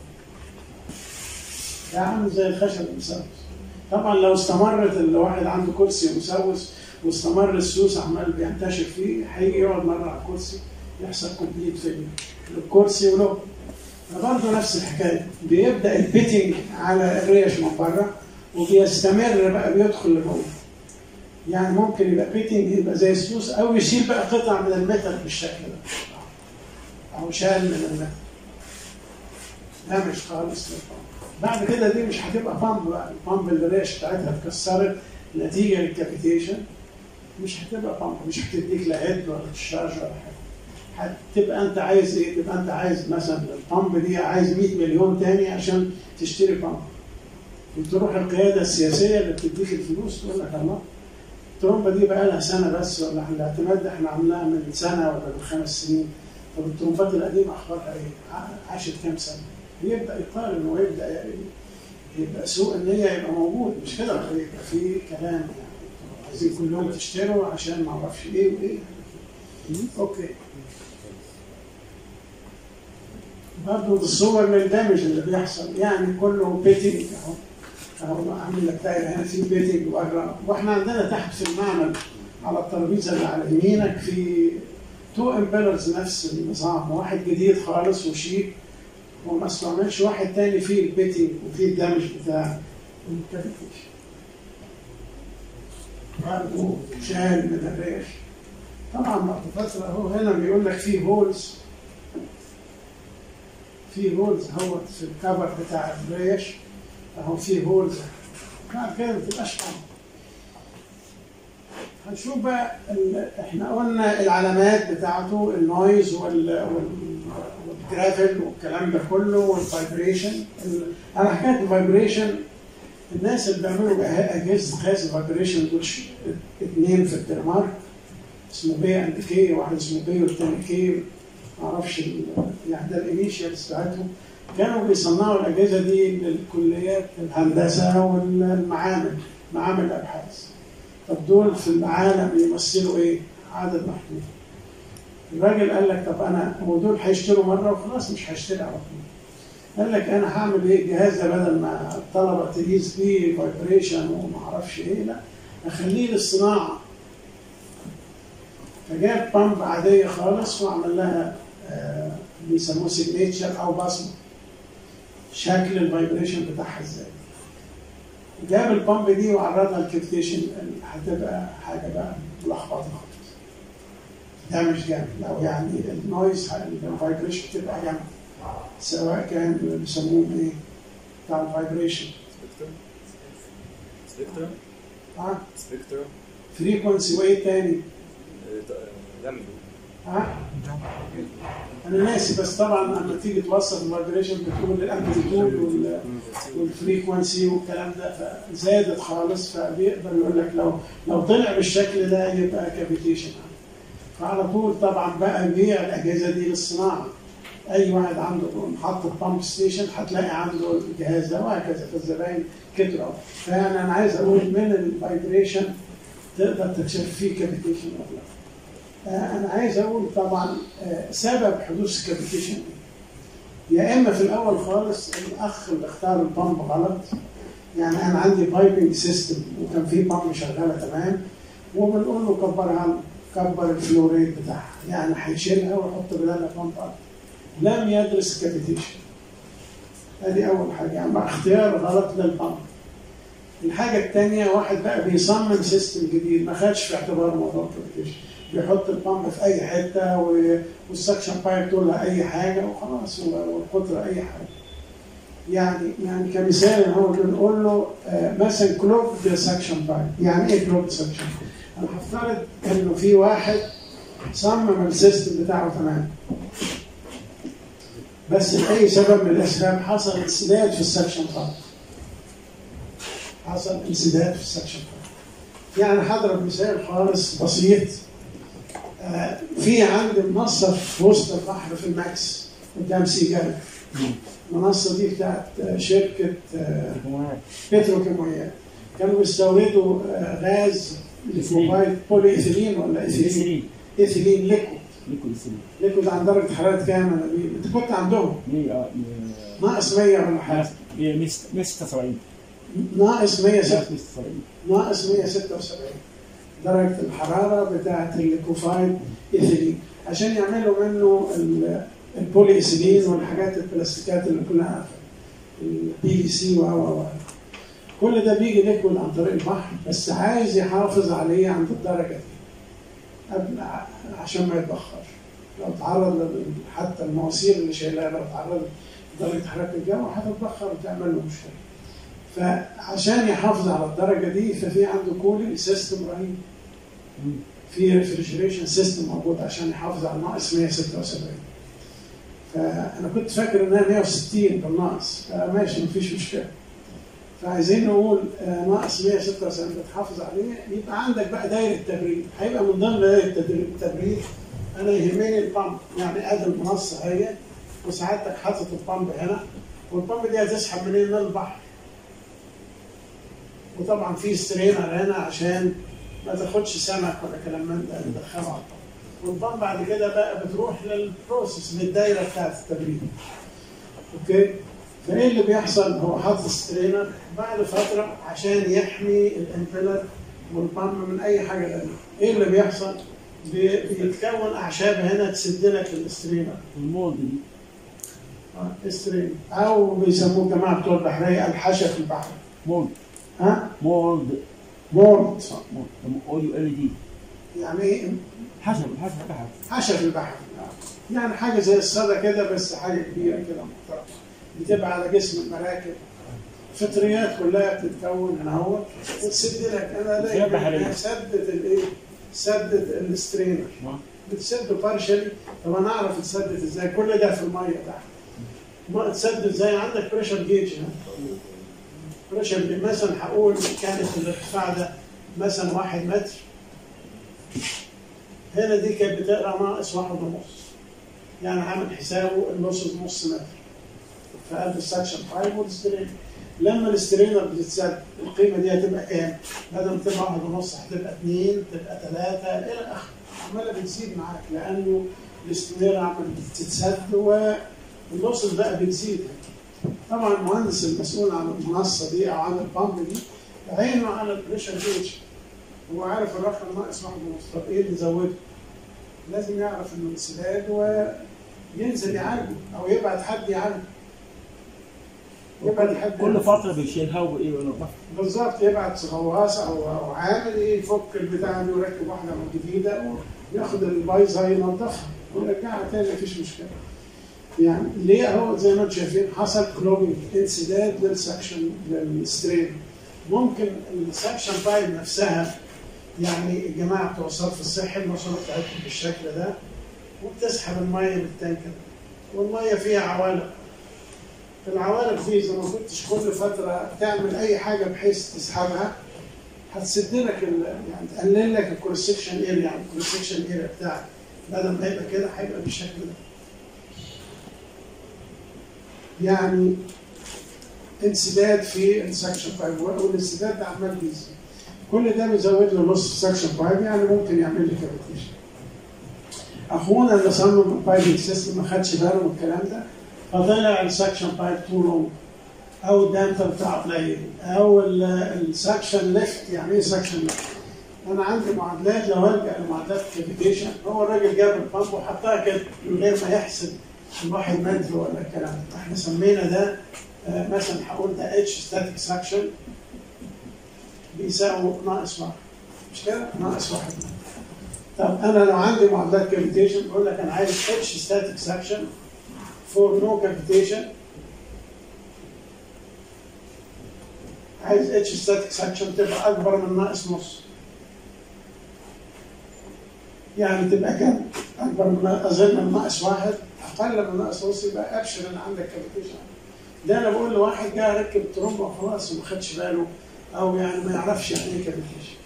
Speaker 2: ده عامل زي الخشب المسوس طبعا لو استمرت الواحد عنده كرسي مسوس واستمر السوس عمال بينتشر فيه هيجي يقعد مره على الكرسي يحصل كومبليت فيلير الكرسي وله فبرضه نفس الحكايه بيبدا البيتنج على الريش من بره وبيستمر بقى بيدخل لجوه يعني ممكن يبقى بيتنج يبقى زي السوس او يشيل بقى قطع من الميتال بالشكل ده او شال من الميتال ده مش خالص بعد كده دي مش هتبقى بامب بقى البامب اللي الريش بتاعتها اتكسرت نتيجه للكافيتيشن مش هتبقى بامب مش هتديك لا هيد ولا تشارج ولا حاجه هتبقى انت عايز ايه؟ تبقى انت عايز مثلا البامب دي عايز 100 مليون تاني عشان تشتري بامب. وتروح القياده السياسيه اللي بتديك الفلوس تقول لك الله الترومبه دي بقى لها سنه بس ولا الاعتماد ده احنا عملناها من سنه ولا من خمس سنين طب الترومبات القديمه اخبارها ايه؟ عاشت كام سنه؟ يبدا يقارن ويبدا يبقى سوء النيه يبقى موجود مش كده يبقى في كلام يعني عايزين كلهم تشتروا عشان ما اعرفش ايه وايه اوكي برضه الصور للدمج اللي بيحصل يعني كله بيتنج اهو اهو عامل لك دايره هنا في بيتنج بره واحنا عندنا تحت في المعمل على الترابيزه اللي على يمينك في تو امبيلرز نفس النظام واحد جديد خالص وشيك وما استعملش واحد تاني فيه البيتنج وفيه الدمج بتاع الكافيتيشن برضه شال من الريش طبعا بعد فتره اهو هنا بيقول لك فيه هولز في هولز هو في الكفر بتاع الريش اهو في هولز بعد كده ما بتبقاش هنشوف بقى احنا قلنا العلامات بتاعته النويز وال والجرافل والكلام ده كله والفايبريشن انا حكايه الفايبريشن الناس اللي بيعملوا اجهزه قياس الفايبريشن دول اثنين في الدنمارك اسمه بي اند كي واحد اسمه بي والتاني كي ما اعرفش يعني ده الانيشيالز بتاعتهم كانوا بيصنعوا الاجهزه دي للكليات الهندسه والمعامل معامل الابحاث طب دول في العالم يمثلوا ايه؟ عدد محدود الراجل قال لك طب انا هو دول هيشتروا مره وخلاص مش هيشتري على طول قال لك انا هعمل ايه الجهاز ده بدل ما الطلبه تقيس بيه فايبريشن وما اعرفش ايه لا اخليه للصناعه فجاب بامب عاديه خالص وعمل لها آه، بيسموه سيجنتشر او بصمه شكل الفايبريشن بتاعها ازاي جاب البامب دي وعرضها الكيفتيشن هتبقى حاجه بقى ملخبطه خالص ده مش جامد لو يعني النويز الفايبريشن تبقى جامد سواء كان بيسموه ايه بتاع الفايبريشن
Speaker 3: سبكترم سبكترم
Speaker 2: ها
Speaker 3: سبكترم
Speaker 2: فريكونسي وايه تاني
Speaker 3: دمج
Speaker 2: ها انا ناسي بس طبعا لما تيجي توصف الفايبريشن بتقول الامبليتيود وال والفريكونسي والكلام ده فزادت خالص فبيقدر يقول لك لو لو طلع بالشكل ده يبقى كافيتيشن فعلى طول طبعا بقى بيع الاجهزه دي للصناعه اي واحد عنده محطه بامب ستيشن هتلاقي عنده الجهاز ده وهكذا فالزباين كتروا فانا انا عايز اقول من الفايبريشن تقدر تكشف فيه كافيتيشن ولا لا آه، انا عايز اقول طبعا آه، سبب حدوث الكافيتيشن إيه؟ يا اما في الاول خالص الاخ اللي اختار البامب غلط يعني انا عندي بايبنج سيستم وكان في بامب شغاله تمام وبنقول له كبرها له، كبر الفلوريد بتاعها يعني هيشيلها ويحط بدالها بامب أكتر. لم يدرس كافيتيشن ادي اول حاجه يعني اختيار غلط للبامب الحاجه الثانيه واحد بقى بيصمم سيستم جديد ما خدش في اعتباره موضوع الكافيتيشن بيحط البامب في اي حته و- والسكشن بايب تقول لها اي حاجه وخلاص والقطر اي حاجه يعني يعني كمثال هو بنقول له آه، مثلا كلوب سكشن بايب يعني ايه كلوب سكشن انا هفترض انه في واحد صمم السيستم بتاعه تمام بس لاي سبب من الاسباب حصل انسداد في السكشن بايب حصل انسداد في السكشن بايب يعني هضرب مثال خالص بسيط آه، في عندي منصه في وسط البحر في الماكس قدام سيجال المنصه دي بتاعت آه، شركه آه، بتروكيماويات كانوا بيستوردوا آه، غاز ليكوفايد بولي ايثيلين ولا ايثيلين
Speaker 4: سيرين
Speaker 2: ايثيلين ليكويد
Speaker 4: ليكويد سيرين
Speaker 2: ليكويد عند درجه حراره كام يا نبيل؟ انت كنت عندهم
Speaker 4: مية اه
Speaker 2: ناقص 100 ولا حاجه
Speaker 4: مية مية مية ستة وسبعين
Speaker 2: ناقص 100
Speaker 4: مية ستة وسبعين
Speaker 2: ناقص 176 درجة الحرارة بتاعة الليكوفايد إيثيلين عشان يعملوا منه ال- البولي إيثيلين والحاجات البلاستيكات اللي كلها عارفة البي في سي و و و كل ده بيجي ليكويد عن طريق البحر بس عايز يحافظ عليه عند الدرجة دي قبل ع- عشان ما يتبخرش لو تعرض لل- حتى المواسير اللي شايلها لو تعرضت لدرجة حرارة الجو هتتبخر وتعمل له مشكلة فعشان يحافظ على الدرجه دي ففي عنده كولينج سيستم رهيب في ريفريجريشن سيستم موجود عشان يحافظ على ناقص 176 فانا كنت فاكر انها 160 بالناقص فماشي مفيش مشكله فعايزين نقول آه، ناقص 176 بتحافظ عليه يبقى عندك بقى دايره تبريد هيبقى من ضمن دايره التدريب- التبريد انا يهمني البامب يعني ادي المنصه هي وساعتك حاطط البامب هنا والبامب دي هتسحب منين من البحر وطبعا في سترينر هنا عشان ما تاخدش سمك ولا كلام من ده تدخله على البامب والبامب بعد كده بقى بتروح للبروسيس للدايره بتاعت التبريد اوكي فايه اللي بيحصل هو حاطط سترينر بعد فتره عشان يحمي الامبلر والبامب من اي حاجه غريبه ايه اللي بيحصل بي- بيتكون اعشاب هنا تسد لك السترينر
Speaker 4: المولد دي
Speaker 2: آه، سترينر او بيسموه جماعه بتوع البحريه الحشا في البحر
Speaker 4: مولد
Speaker 2: ها
Speaker 4: مولد
Speaker 2: مورد
Speaker 4: او يو ال دي
Speaker 2: يعني ايه
Speaker 4: حسب حسب بحث
Speaker 2: حشا في البحر يعني حاجه زي الصدى كده بس حاجه كبيره كده محترمه بتبقى على جسم المراكب فطريات كلها بتتكون هنا اهو وتسد لك انا
Speaker 4: زي البحرية.
Speaker 2: دايما سدت الايه؟ سدت السترينر بتسد بارشلي طب انا اعرف تسدد ازاي كل ده في الميه تحت ما تسدد ازاي عندك بريشر جيج هنا بريشر جيج مثلا هقول كانت الارتفاع ده مثلا واحد متر هنا دي كانت بتقرا ناقص واحد ونص يعني عامل حسابه النص نص متر في قلب السكشن بايب والسترين لما الاسترينر بتتسد القيمه دي هتبقى كام؟ بدل ما تبقى واحد ونص هتبقى اثنين تبقى ثلاثه الى اخره عماله بتزيد معاك لانه الاسترينر عمال بتتسد واللوس بقى بتزيد طبعا المهندس المسؤول عن المنصه دي او عن البامب دي عينه على البريشر جيج هو عارف الرقم ناقص واحد ونص طب ايه اللي زوده؟ لازم يعرف انه انسداد وينزل يعالجه او يبعت حد يعالجه يبعت حد
Speaker 4: كل فتره بيشيلها وايه وينظفها
Speaker 2: بالظبط يبعت غواص او او عامل ايه يفك البتاع دي ويركب واحده من جديده وياخد البايظه ينظفها ويرجعها تاني مفيش مشكله. يعني ليه اهو زي ما انتم شايفين حصل كلوبينج انسداد للسكشن للسترين ممكن السكشن بايب نفسها يعني الجماعه بتوع الصرف الصحي الماسوره بتاعتهم بالشكل ده وبتسحب الميه بالتانك ده والميه فيها عوالق في العوالق دي اذا ما كنتش كل فتره تعمل اي حاجه بحيث تسحبها هتسد لك ال- يعني تقلل لك الكروس سكشن اريا يعني الكروس سكشن اريا بتاعك بدل ما يبقى كده هيبقى بالشكل ده يعني انسداد في السكشن بايب والانسداد ده عمال بيزيد كل ده بيزود له نص سكشن بايب يعني ممكن يعمل لي كابيتيشن اخونا اللي صمم البايبنج سيستم ما خدش باله من الكلام ده فطلع السكشن بايب تو لونج او الدانتا بتاعه قليل او السكشن ليفت يعني ايه سكشن ليفت؟ انا عندي معادلات لو ارجع لمعادلات الكابيتيشن هو الراجل جاب البامب وحطها كده من غير ما يحسب الواحد متر ولا الكلام ده احنا سمينا ده آه، مثلا هقول ده اتش ستاتيك سكشن بيساوي ناقص واحد مش كده؟ ناقص واحد طب انا لو عندي معادلات كابيتيشن بقول لك انا عايز اتش ستاتيك سكشن فور نو كابيتيشن عايز اتش ستاتيك سكشن تبقى اكبر من ناقص نص يعني تبقى كام؟ اكبر من اظن من ناقص واحد اقل من ناقص نص يبقى ابشر ان عندك كابيتيشن ده انا بقول لواحد جه ركب ترومبه وخلاص وما خدش باله او يعني ما يعرفش يعني ايه كابيتيشن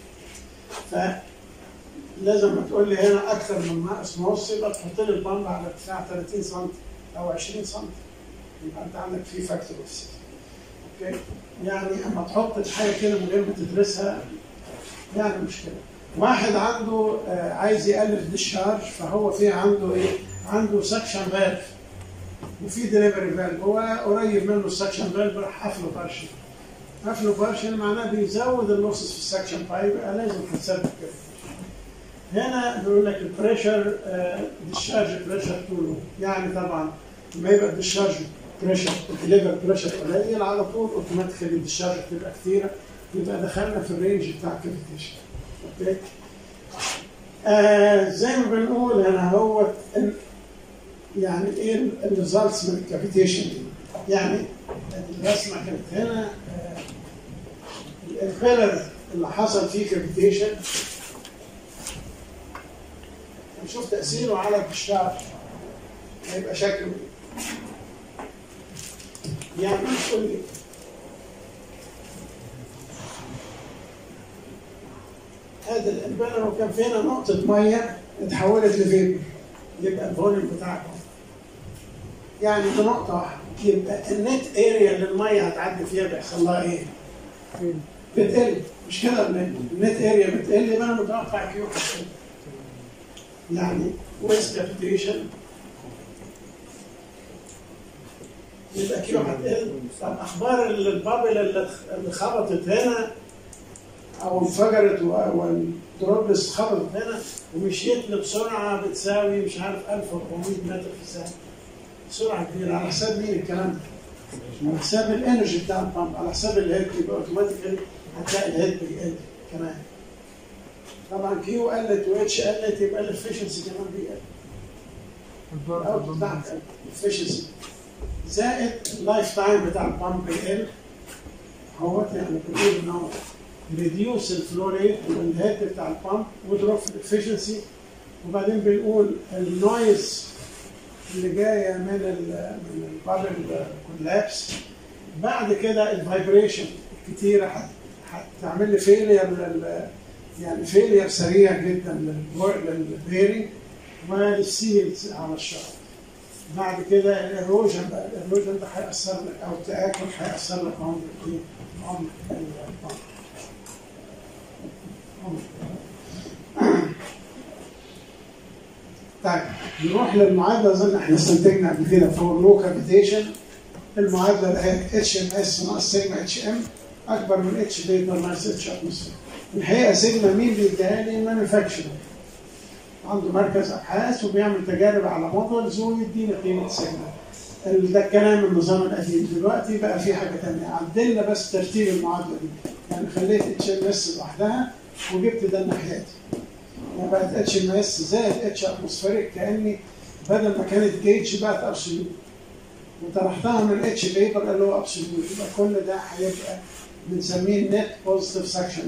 Speaker 2: فلازم ما تقول لي هنا اكثر من ناقص نص يبقى تحط لي البامب على ارتفاع 30 سم او 20 سم يبقى انت عندك في فاكتور اوف سيفتي اوكي يعني اما تحط الحاجه كده من غير ما تدرسها يعني مشكله واحد عنده آه، عايز يقلل ديشارج فهو في عنده ايه؟ عنده سكشن فالف وفي دليفري فالف هو قريب منه السكشن فالف راح قافله بارشل قافله بارشل معناه بيزود اللوسز في السكشن بايب يبقى لازم تتثبت كده هنا بيقول لك البريشر ديشارج بريشر طوله يعني طبعا لما يبقى الديشارج بريشر الدليفر بريشر قليل على طول اوتوماتيكالي الديشارج بتبقى كثيره يبقى دخلنا في الرينج بتاع الكافيتيشن اوكي آه زي ما بنقول هنا هو ال- يعني ايه الريزلتس من الكافيتيشن دي يعني الرسمه كانت هنا آه الفيلر اللي حصل فيه كافيتيشن نشوف تاثيره على الدشاش هيبقى شكله ايه يعني تقول لي هذا الانبانر وكان فينا نقطة مية اتحولت لفيبر يبقى الفوليوم بتاعكم يعني بنقطة واحدة يبقى النت اريا اللي المية هتعدي فيها بيحصل لها ايه؟ بتقل مش كده ولا إيه؟ النت اريا بتقل يبقى انا متوقع كيو هتقل. يعني ويست كابيتيشن يبقى كيو هتقل طب اخبار البابل اللي اللي خبطت هنا او انفجرت و- والدروبلس خبطت هنا ومشيت لي بسرعه بتساوي مش عارف 1400 متر في الثانيه سرعه كبيره على حساب مين الكلام ده؟ على حساب الانرجي بتاع البامب على حساب الهيد يبقى اوتوماتيكالي هتلاقي الهيد بيقل كمان طبعا كيو قلت واتش قلت يبقى الافشنسي كمان بيقل الاوت بتاعك الافشنسي زائد اللايف تايم بتاع البامب بيقل هو يعني بنقول ان هو ريديوس الفلو ريت والهيد بتاع البامب ودروب في الافشنسي وبعدين بنقول النويز اللي جايه من ال من البابل كولابس بعد كده الفايبريشن الكتيره هت- هتعمل لي فيلير لل يعني فيلير سريع جدا للبيرنج وللسيلز على الشعر بعد كده الايروجن بقى الايروجن ده هيأثر لك او التآكل هيأثر لك عمر ايه؟ عمر البامب. عمر. طيب نروح للمعادله اظن احنا استنتجنا قبل كده فور لو كافيتيشن المعادله الان اتش ام اس ناقص سيجما اتش ام اكبر من اتش فيبر ناقص اتش اتموسفير الحقيقه سيجما مين بيديها لي؟ مانيفاكتشر عنده مركز ابحاث وبيعمل تجارب على مودلز ويدينا قيمه سيجما ال- ده الكلام النظام القديم دلوقتي بقى في حاجه ثانيه عدلنا بس ترتيب المعادله دي يعني خليت اتش ام اس لوحدها وجبت ده الناحيه دي يعني بقت اتش ام اس زائد اتش اتموسفيريك كاني بدل ما كانت جيج بقت ابسوليوت وطرحتها من اتش فيبر اللي هو ابسوليوت يبقى كل ده هيبقى بنسميه نت بوزيتيف سكشن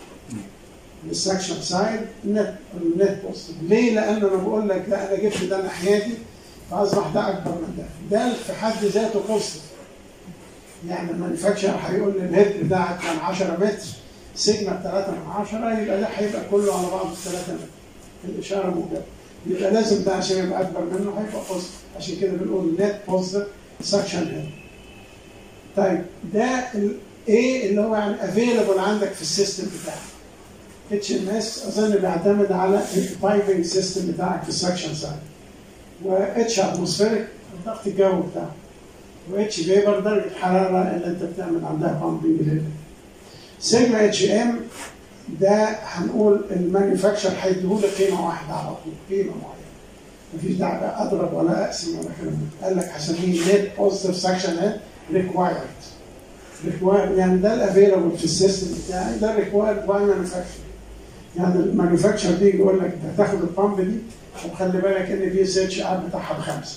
Speaker 2: السكشن سايد نت نت بوزيتيف ليه؟ لان انا بقول لك لا انا جبت ده ناحيتي فاصبح ده اكبر من ده ده في حد ذاته بوزيتيف يعني المانيفاكتشر هيقول لي الهيد بتاعك كان 10 متر سيجما 3 من 10 يبقى ده هيبقى كله على بعضه 3 متر الاشاره موجبه يبقى لازم ده عشان يبقى اكبر منه هيبقى بوزيتيف عشان كده بنقول نت بوزيتيف سكشن هيد طيب ده الايه اللي هو يعني افيلبل عندك في السيستم بتاعك اتش ام اس اظن بيعتمد على البايبنج سيستم بتاعك في السكشن سايد واتش اتموسفيريك ضغط الجو بتاعك واتش فيبر درجه الحراره اللي انت بتعمل عندها بامبنج ليفل سيجما اتش ام ده هنقول المانيفاكتشر هيديهولك قيمه واحده على طول قيمه معينه مفيش داعي بقى اضرب ولا اقسم ولا كلام من ده. قال لك هسميه نت بوزيتيف سكشن هيد ريكوايرد ريكوايرد يعني ده الافيلبل في السيستم بتاعي ده ريكوايرد باي مانيفاكتشر يعني المانيفاكتشر دي يقول لك انت هتاخد البامب دي وخلي بالك ان في اس اتش ار بتاعها بخمسه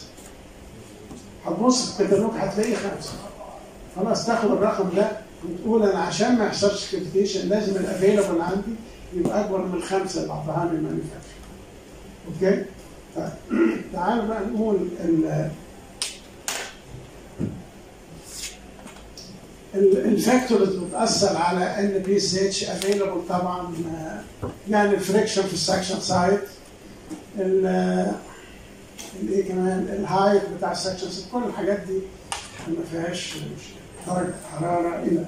Speaker 2: هتبص في الكتالوج هتلاقيه خمسه خلاص تاخد الرقم ده وتقول انا عشان ما يحصلش كريتيشن لازم الافيلبل عندي يبقى اكبر من الخمسه اللي اعطاها لي المانيفاكتشر اوكي طيب تعالوا بقى نقول ال ال- الفاكتورز اللي بتاثر على ان بي اس اتش افيلبل طبعا آه، يعني الفريكشن في السكشن سايد ال- الايه كمان الهايت بتاع السكشن سايد كل الحاجات دي ما فيهاش مشكله درجه حراره الى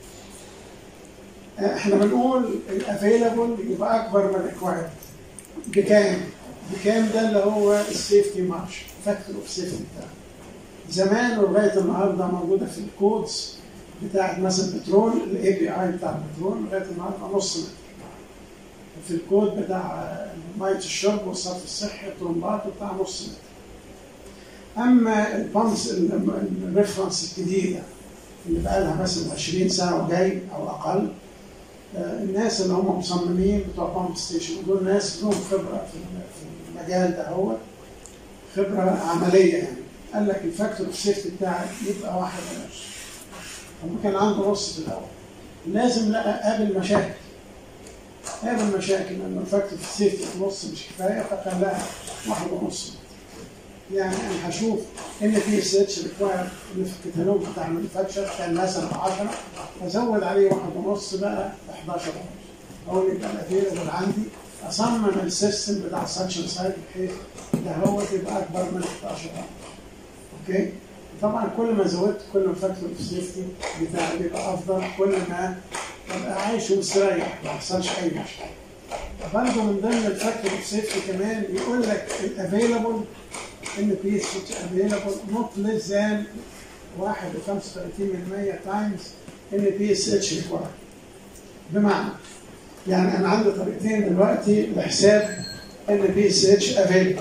Speaker 2: آه، احنا بنقول الافيلبل يبقى اكبر من الاكوايرد بكام؟ بكام ده اللي هو السيفتي مارش فاكتور اوف سيفتي بتاعه زمان ولغايه النهارده موجوده في الكودز بتاعت مثلا بترول الاي بي اي بتاع البترول لغايه النهارده نص متر في الكود بتاع ميه الشرب والصرف الصحي الطرمبات بتاع نص متر اما البامس الريفرنس الجديده اللي بقى لها مثلا 20 سنه وجاي او اقل آه، الناس اللي هم مصممين بتوع بامب ستيشن دول ناس لهم خبره في في المجال ده هو خبره عمليه يعني قال لك الفاكتور اوف سيفتي بتاعك يبقى واحد ونص هم كان عنده نص في الاول لازم لقى قابل مشاكل قابل مشاكل لان الفاكتور اوف سيفتي في نص مش كفايه فخلاها واحد ونص يعني انا هشوف ان في اس اتش ريكواير اللي في الكتالوج بتاع المانيفاكتشر كان مثلا 10 ازود عليه واحد ونص بقى 11 ونص اقول يبقى الافيلبل عندي اصمم السيستم بتاع السكشن سايد بحيث ده هو تبقى اكبر من 11 ونص اوكي طبعا كل ما زودت كل ما الفاكتور اوف سيفتي بتاعي بيبقى افضل كل ما ابقى عايش ومستريح ما يحصلش اي مشكله برضه من ضمن الفاكتور اوف سيفتي كمان يقول لك الافيلبل ان بي اس اتش افيلبل نوت ليس ذان 1.35% تايمز ان بي اس اتش ريكوايرد بمعنى يعني انا عندي طريقتين دلوقتي لحساب ان بي اس اتش افيلبل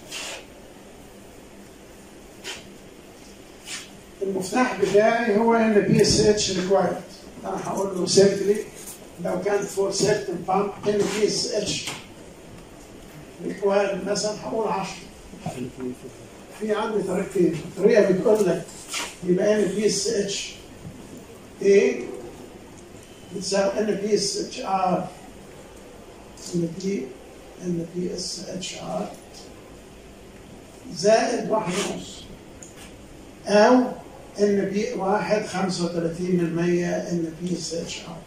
Speaker 2: المفتاح بتاعي هو ان بي اس اتش ريكوايرد انا هقول له سيرتلي لو كان فور سيرتن بامب ان بي اس اتش ريكوايرد مثلا هقول 10 في عندي طريقتين طريقه بتقول لك يبقى ان بي اس اتش اي بتساوي ان بي اس اتش ار ان بي ان بي اس اتش ار زائد واحد ونص او ان بي واحد 35 من 100 ان بي اس اتش ار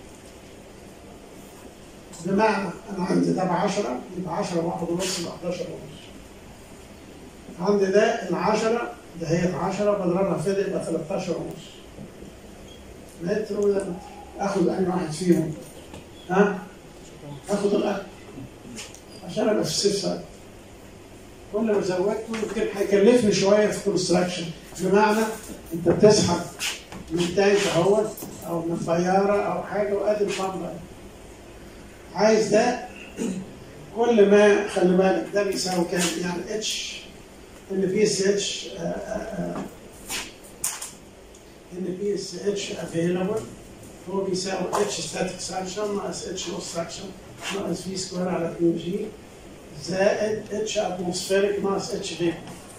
Speaker 2: بمعنى انا عندي ده ب 10 يبقى 10 واحد ونص يبقى 11 ونص عندي ده العشرة ده هي العشرة بضربها في ده يبقى 13 ونص متر وده متر اخد انهي واحد فيهم ها اخد الاكبر عشان ابقى في السيف سايد كل ما زودته يمكن هيكلفني شويه في كونستراكشن بمعنى انت بتسحب من تانك اهوت او من طياره او حاجه وادي البامب عايز ده كل ما خلي بالك ده بيساوي كام يعني اتش ان بي اس اتش ان بي اس اتش افيلابل هو بيساوي اتش ستاتيك سكشن ناقص اتش لوس سكشن ناقص في سكوير على 2 جي زائد اتش اتموسفيريك ناقص اتش فيبر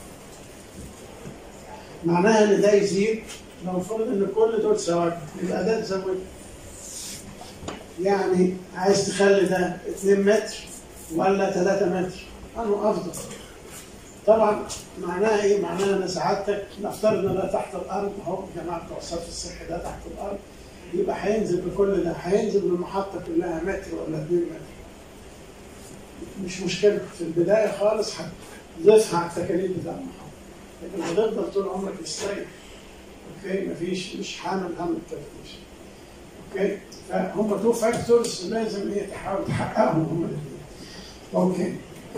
Speaker 2: معناها ان ده يزيد لو فرض ان كل دول ثوابت يبقى ده تزود يعني عايز تخلي ده 2 متر ولا 3 متر انه افضل طبعا معناها ايه؟ معناها ان سعادتك نفترض ان ده تحت الارض اهو جماعه بتوع الصرف الصحي ده تحت الارض يبقى هينزل بكل ده هينزل بالمحطه كلها متر ولا 2 متر مش مشكله في البدايه خالص هتضيفها على التكاليف بتاع المحطه لكن هتفضل طول عمرك مستريح اوكي مفيش مش حامل هم التفتيش اوكي فهم تو فاكتورز لازم ايه تحاول تحققهم هم الاثنين اوكي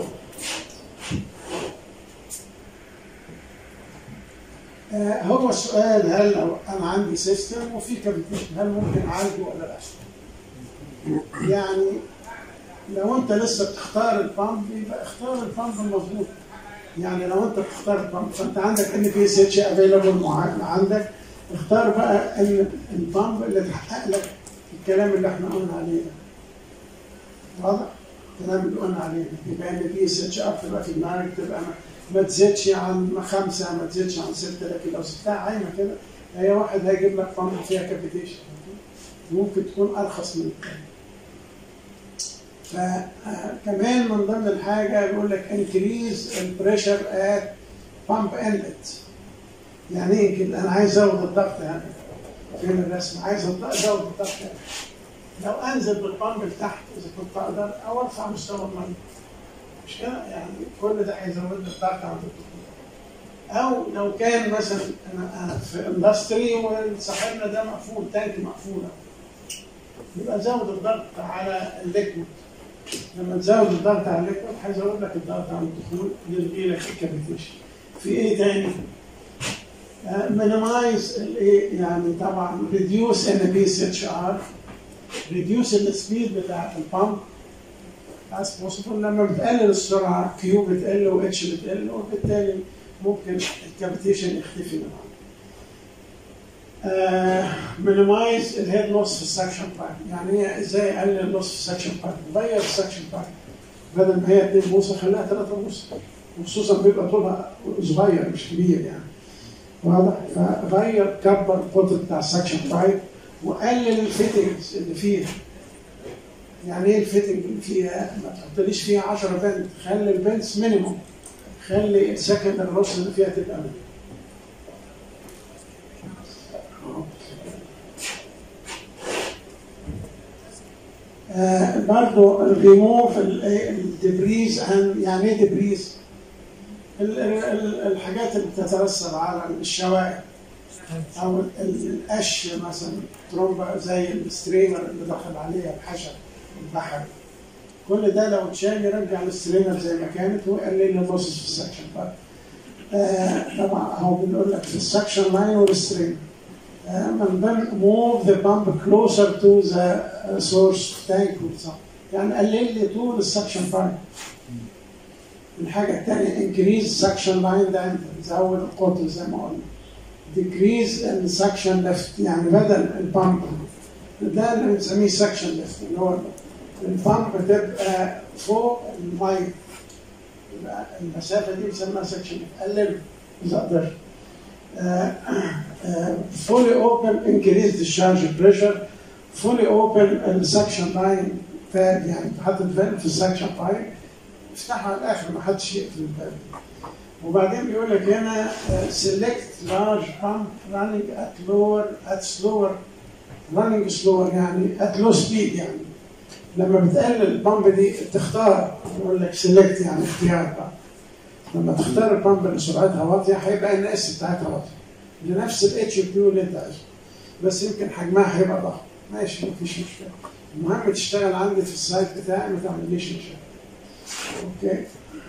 Speaker 2: آه هو السؤال هل لو انا عندي سيستم وفي كابيتيشن هل ممكن اعالجه ولا لا؟ يعني لو انت لسه بتختار البامب يبقى اختار البامب المظبوط يعني لو انت بتختار البامب فانت عندك ان بي اس اتش افيلابل عندك اختار بقى ان البامب اللي تحقق لك الكلام اللي احنا قلنا عليه ده واضح؟ الكلام اللي قلنا عليه ده يبقى ان بي اس اتش اب تبقى في دماغك تبقى ما, ما تزيدش عن خمسه ما تزيدش عن سته لكن لو سبتها عايمه كده هي واحد هيجيب لك بامب فيها كابيتيشن ممكن تكون ارخص من الثاني فكمان من ضمن الحاجه بيقول لك انكريز البريشر ات بامب انلت يعني ايه كده انا عايز ازود الضغط يعني فين الرسم عايز ازود الضغط يعني. لو انزل بالبامب لتحت اذا كنت اقدر او ارفع مستوى الميه مش كده يعني كل ده هيزود لي الضغط عند الدخول او لو كان مثلا انا في اندستري وصاحبنا ده مقفول تانك مقفوله يبقى زود الضغط على الليكويد لما تزود الضغط على الليكويد هيزود لك الضغط على الدخول يلغي لك الكابيتيشن في ايه تاني؟ مينيمايز الايه يعني طبعا ريديوس ان بي اس اتش ار ريديوس السبيد بتاع البامب as possible لما بتقلل السرعه كيو بتقل واتش بتقل وبالتالي ممكن الكابيتيشن يختفي منها. مينيمايز الهيد لوس في السكشن بايب يعني هي ازاي اقلل اللوس في السكشن بايب غير السكشن بايب بدل ما هي 2 بوصه خليها 3 بوصه وخصوصا بيبقى طولها صغير مش كبير يعني واضح فغير كبر القطر بتاع السكشن بايب وقلل الفيتنجز اللي فيها يعني ايه الفيتنج اللي فيها ما تحطليش فيها 10 بنت خلي البنتس مينيموم خلي السكند الرص اللي فيها تبقى مينيموم آه برضو ريموف الدبريز يعني ايه دبريز؟ الحاجات اللي بتترسب على الشوائب او القش مثلا ترومبا زي السترينر اللي دخل عليها بحشر البحر كل ده لو اتشال يرجع السترينر زي ما كانت ويقلل لي اللوسز في السكشن آه طبعا هو بنقول لك في السكشن لاين والسترينر آه من ضمن موف ذا بامب كلوزر تو ذا سورس تانك يعني قلل لي طول السكشن بايب الحاجة الثانية انكريز سكشن لاين ده زود القطر زي ما قلنا decrease السكشن ليفت يعني بدل البامب ده اللي بنسميه سكشن ليفت اللي هو البامب تبقى فوق المية يبقى المسافة دي بنسميها سكشن ليفت قلل إذا قدرت fully open increase discharge pressure fully open السكشن لاين فاب يعني حاطط فالف في السكشن بايب افتحها على الاخر ما حدش يقفل الباب وبعدين بيقول لك هنا select large pump running at lower at slower running slower يعني at low speed يعني لما بتقلل البامب دي تختار يقول لك select يعني اختيار بقى لما تختار البامب اللي سرعتها واطيه هيبقى ان اس بتاعتها واطيه لنفس الاتش كيو اللي انت عايزه بس يمكن حجمها هيبقى ضخم ماشي مفيش مشكله المهم تشتغل عندي في السايت بتاعي ما تعمليش مشاكل اوكي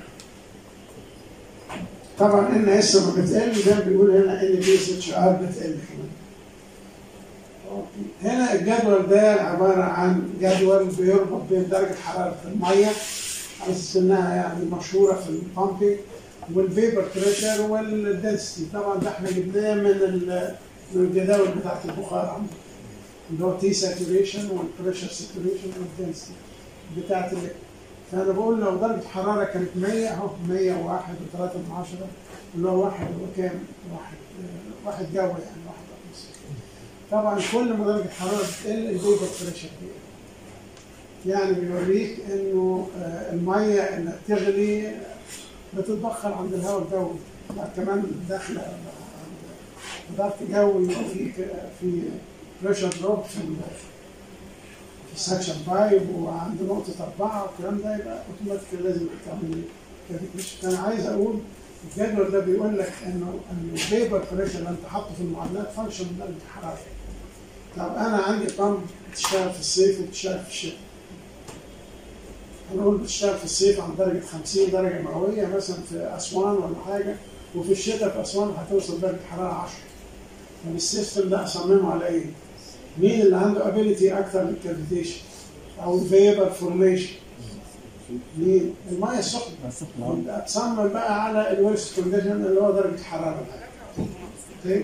Speaker 2: طبعا ان اس ما بتقل ده بيقول هنا ان بي اس اتش ار بتقل كمان أوكي. هنا الجدول ده عباره عن جدول بيربط بين درجه حراره الميه على اساس انها يعني مشهوره في البامبنج والفيبر بريشر والدنسيتي طبعا ده احنا جبناه من ال- من الجداول بتاعت البخار عندنا اللي هو تي ساتوريشن والبريشر ساتوريشن والدنسيتي بتاعت اللي فانا بقول لو درجه حراره كانت 100 اهو 101 و3 من 10 اللي هو واحد وكام؟ واحد آه، واحد جوي يعني واحد اتموسفير. طبعا كل ما درجه حراره بتقل الفيبر بريشر بيقل يعني بيوريك انه آه، الميه انها تغلي آه، بتتبخر عند الهواء الجوي لا، كمان داخله عند ضغط جوي في في بريشر دروب في ال- في السكشن بايب وعند نقطة أربعة والكلام ده يبقى أوتوماتيكال لازم تعمل كالكوليشن فأنا عايز أقول الجدول ده بيقول لك إنه إنه الفيبر بريشر اللي أنت حاطه في المعادلات فانكشن من درجة الحرارة طب أنا عندي بامب بتشتغل في الصيف وبتشتغل في الشتاء هنقول بتشتغل في الصيف عند درجة 50 درجة مئوية مثلا في أسوان ولا حاجة وفي الشتاء في أسوان هتوصل درجة حرارة 10 طب السيستم ده أصممه على إيه؟ مين اللي عنده ابيليتي اكتر للكافيتيشن او الفيبر فورميشن مين الميه السخنه يبقى تصمم بقى على الويست كونديشن اللي هو درجه الحراره اوكي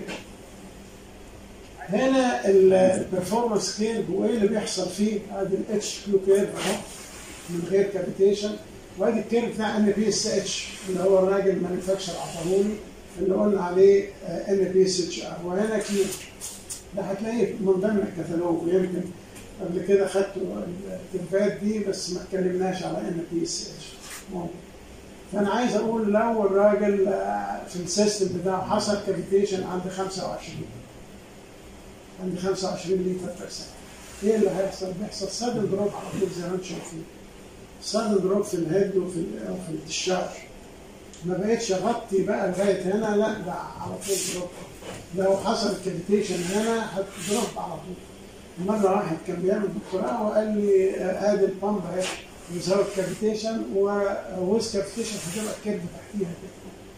Speaker 2: هنا البرفورمانس كيرف وايه اللي بيحصل فيه ادي الاتش كيو كيرف اهو من غير كافيتيشن وادي الكيرف بتاع ان بي اس اتش اللي هو الراجل مانيفاكتشر عطاهولي اللي قلنا عليه ان بي اس اتش ار وهنا كيو ده هتلاقيه من ضمن الكتالوج ويمكن قبل كده خدتوا الكيرفات دي بس ما اتكلمناش على ان بي اس اتش فانا عايز اقول لو الراجل آه، في السيستم بتاعه حصل كافيتيشن عند 25 عند 25 لتر بير سكند ايه اللي هيحصل؟ بيحصل سادن دروب على طول زي ما انتم شايفين سادن دروب في الهيد وفي ال- أو في الدشاش ما بقتش اغطي بقى لغايه هنا لا ده على طول دروب لو حصل كافيتيشن هنا هتدروب على طول مره واحد كان بيعمل دكتوراه وقال لي آه، ادي البامب اهي بسبب كافيتيشن وويز كافيتيشن هتبقى الكيرف تحتيها كده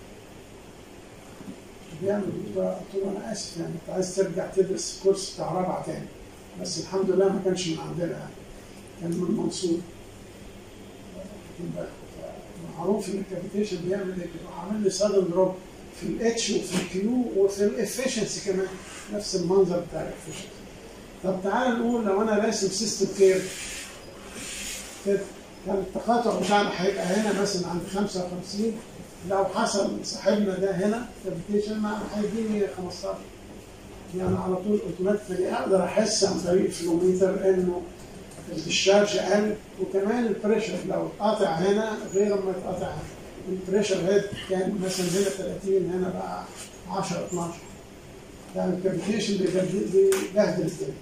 Speaker 2: بيعمل دكتوراه قلت له انا اسف يعني انت عايز ترجع تدرس كورس بتاع رابعه تاني بس الحمد لله ما كانش من عندنا يعني كان من المنصور واخدين بالكم؟ معروف ان الكافيتيشن بيعمل ايه كده عامل لي سادن دروب في الاتش وفي الكيو وفي الافشنسي كمان نفس المنظر بتاع الافشنسي طب تعال نقول لو انا راسم سيستم كير كده يعني التقاطع بتاعنا هيبقى هنا مثلا عند 55 لو حصل صاحبنا ده هنا كافيتيشن مع هيديني 15 يعني على طول اوتوماتيكلي اقدر احس عن طريق الفلوميتر انه الشارج قل وكمان البريشر لو اتقطع هنا غير ما يتقطع هنا البريشر هيد كان مثلا هنا 30 هنا بقى 10 12 يعني الكافيتيشن بيبهدل بيبهدل الدنيا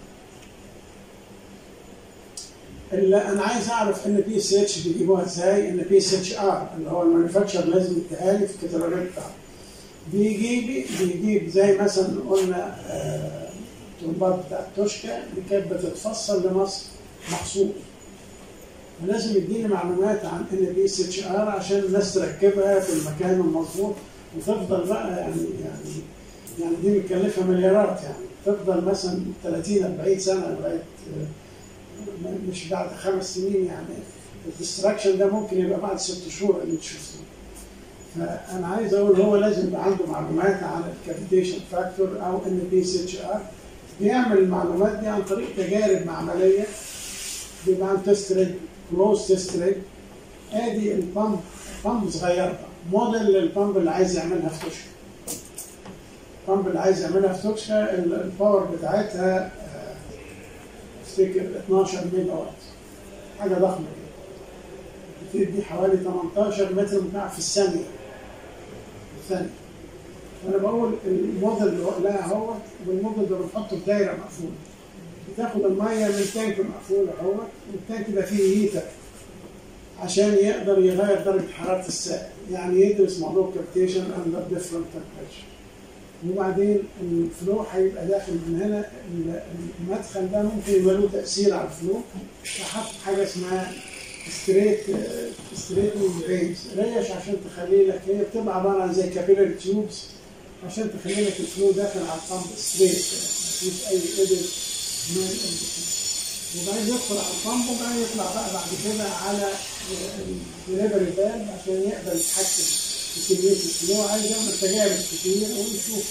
Speaker 2: اللي انا عايز اعرف ان بي اس اتش بيجيبوها ازاي ان بي اس اتش ار اللي هو المانيفاكتشر لازم يديها لي في الكتالوجات بتاعته بيجيب بيجيب زي مثلا قلنا آه، الطلبات بتاعت توشكا اللي كانت بتتفصل لمصر مخصوص فلازم يديني معلومات عن ان بي اس اتش ار عشان الناس تركبها في المكان المظبوط وتفضل بقى يعني يعني يعني دي مكلفه مليارات يعني تفضل مثلا 30 40 سنه لغايه آه، مش بعد خمس سنين يعني الديستراكشن ده ممكن يبقى بعد ست شهور اللي تشوفه فانا عايز اقول هو لازم يبقى عنده معلومات عن الكافيتيشن فاكتور او ان بي سي اتش ار بيعمل المعلومات دي عن طريق تجارب معمليه بيبقى عن تيست ريج كلوز تيست ريج ادي البامب بامب صغيره موديل للبامب اللي عايز يعملها في توشكا البامب اللي عايز يعملها في توشكا ال- الباور بتاعتها آه، افتكر 12 ميجا وات حاجه ضخمه كده بتدي حوالي 18 متر مكعب في الثانيه في الثانيه انا بقول الموديل اللي لها هو والموديل ده بنحطه في دايره مقفوله بتاخد الميه من تانك مقفول اهو والتانك ده فيه هيتر عشان يقدر يغير درجه حراره السائل يعني يدرس موضوع كابتيشن اندر ديفرنت تمبريتشر وبعدين الفلو هيبقى داخل من هنا المدخل ده ممكن يبقى له تاثير على الفلو فحط حاجه اسمها ستريت ستريت ريز ريش عشان تخلي لك هي بتبقى عباره عن زي كابيلاري تيوبس عشان تخلي لك الفلو داخل على البامب ستريت مفيش اي ايدج من الفلو وبعدين يدخل على البامب وبعدين يطلع بقى بعد كده على الدليفري فالف عشان يقدر يتحكم في كميه الفلو عايز يعمل تجارب كتير ويشوف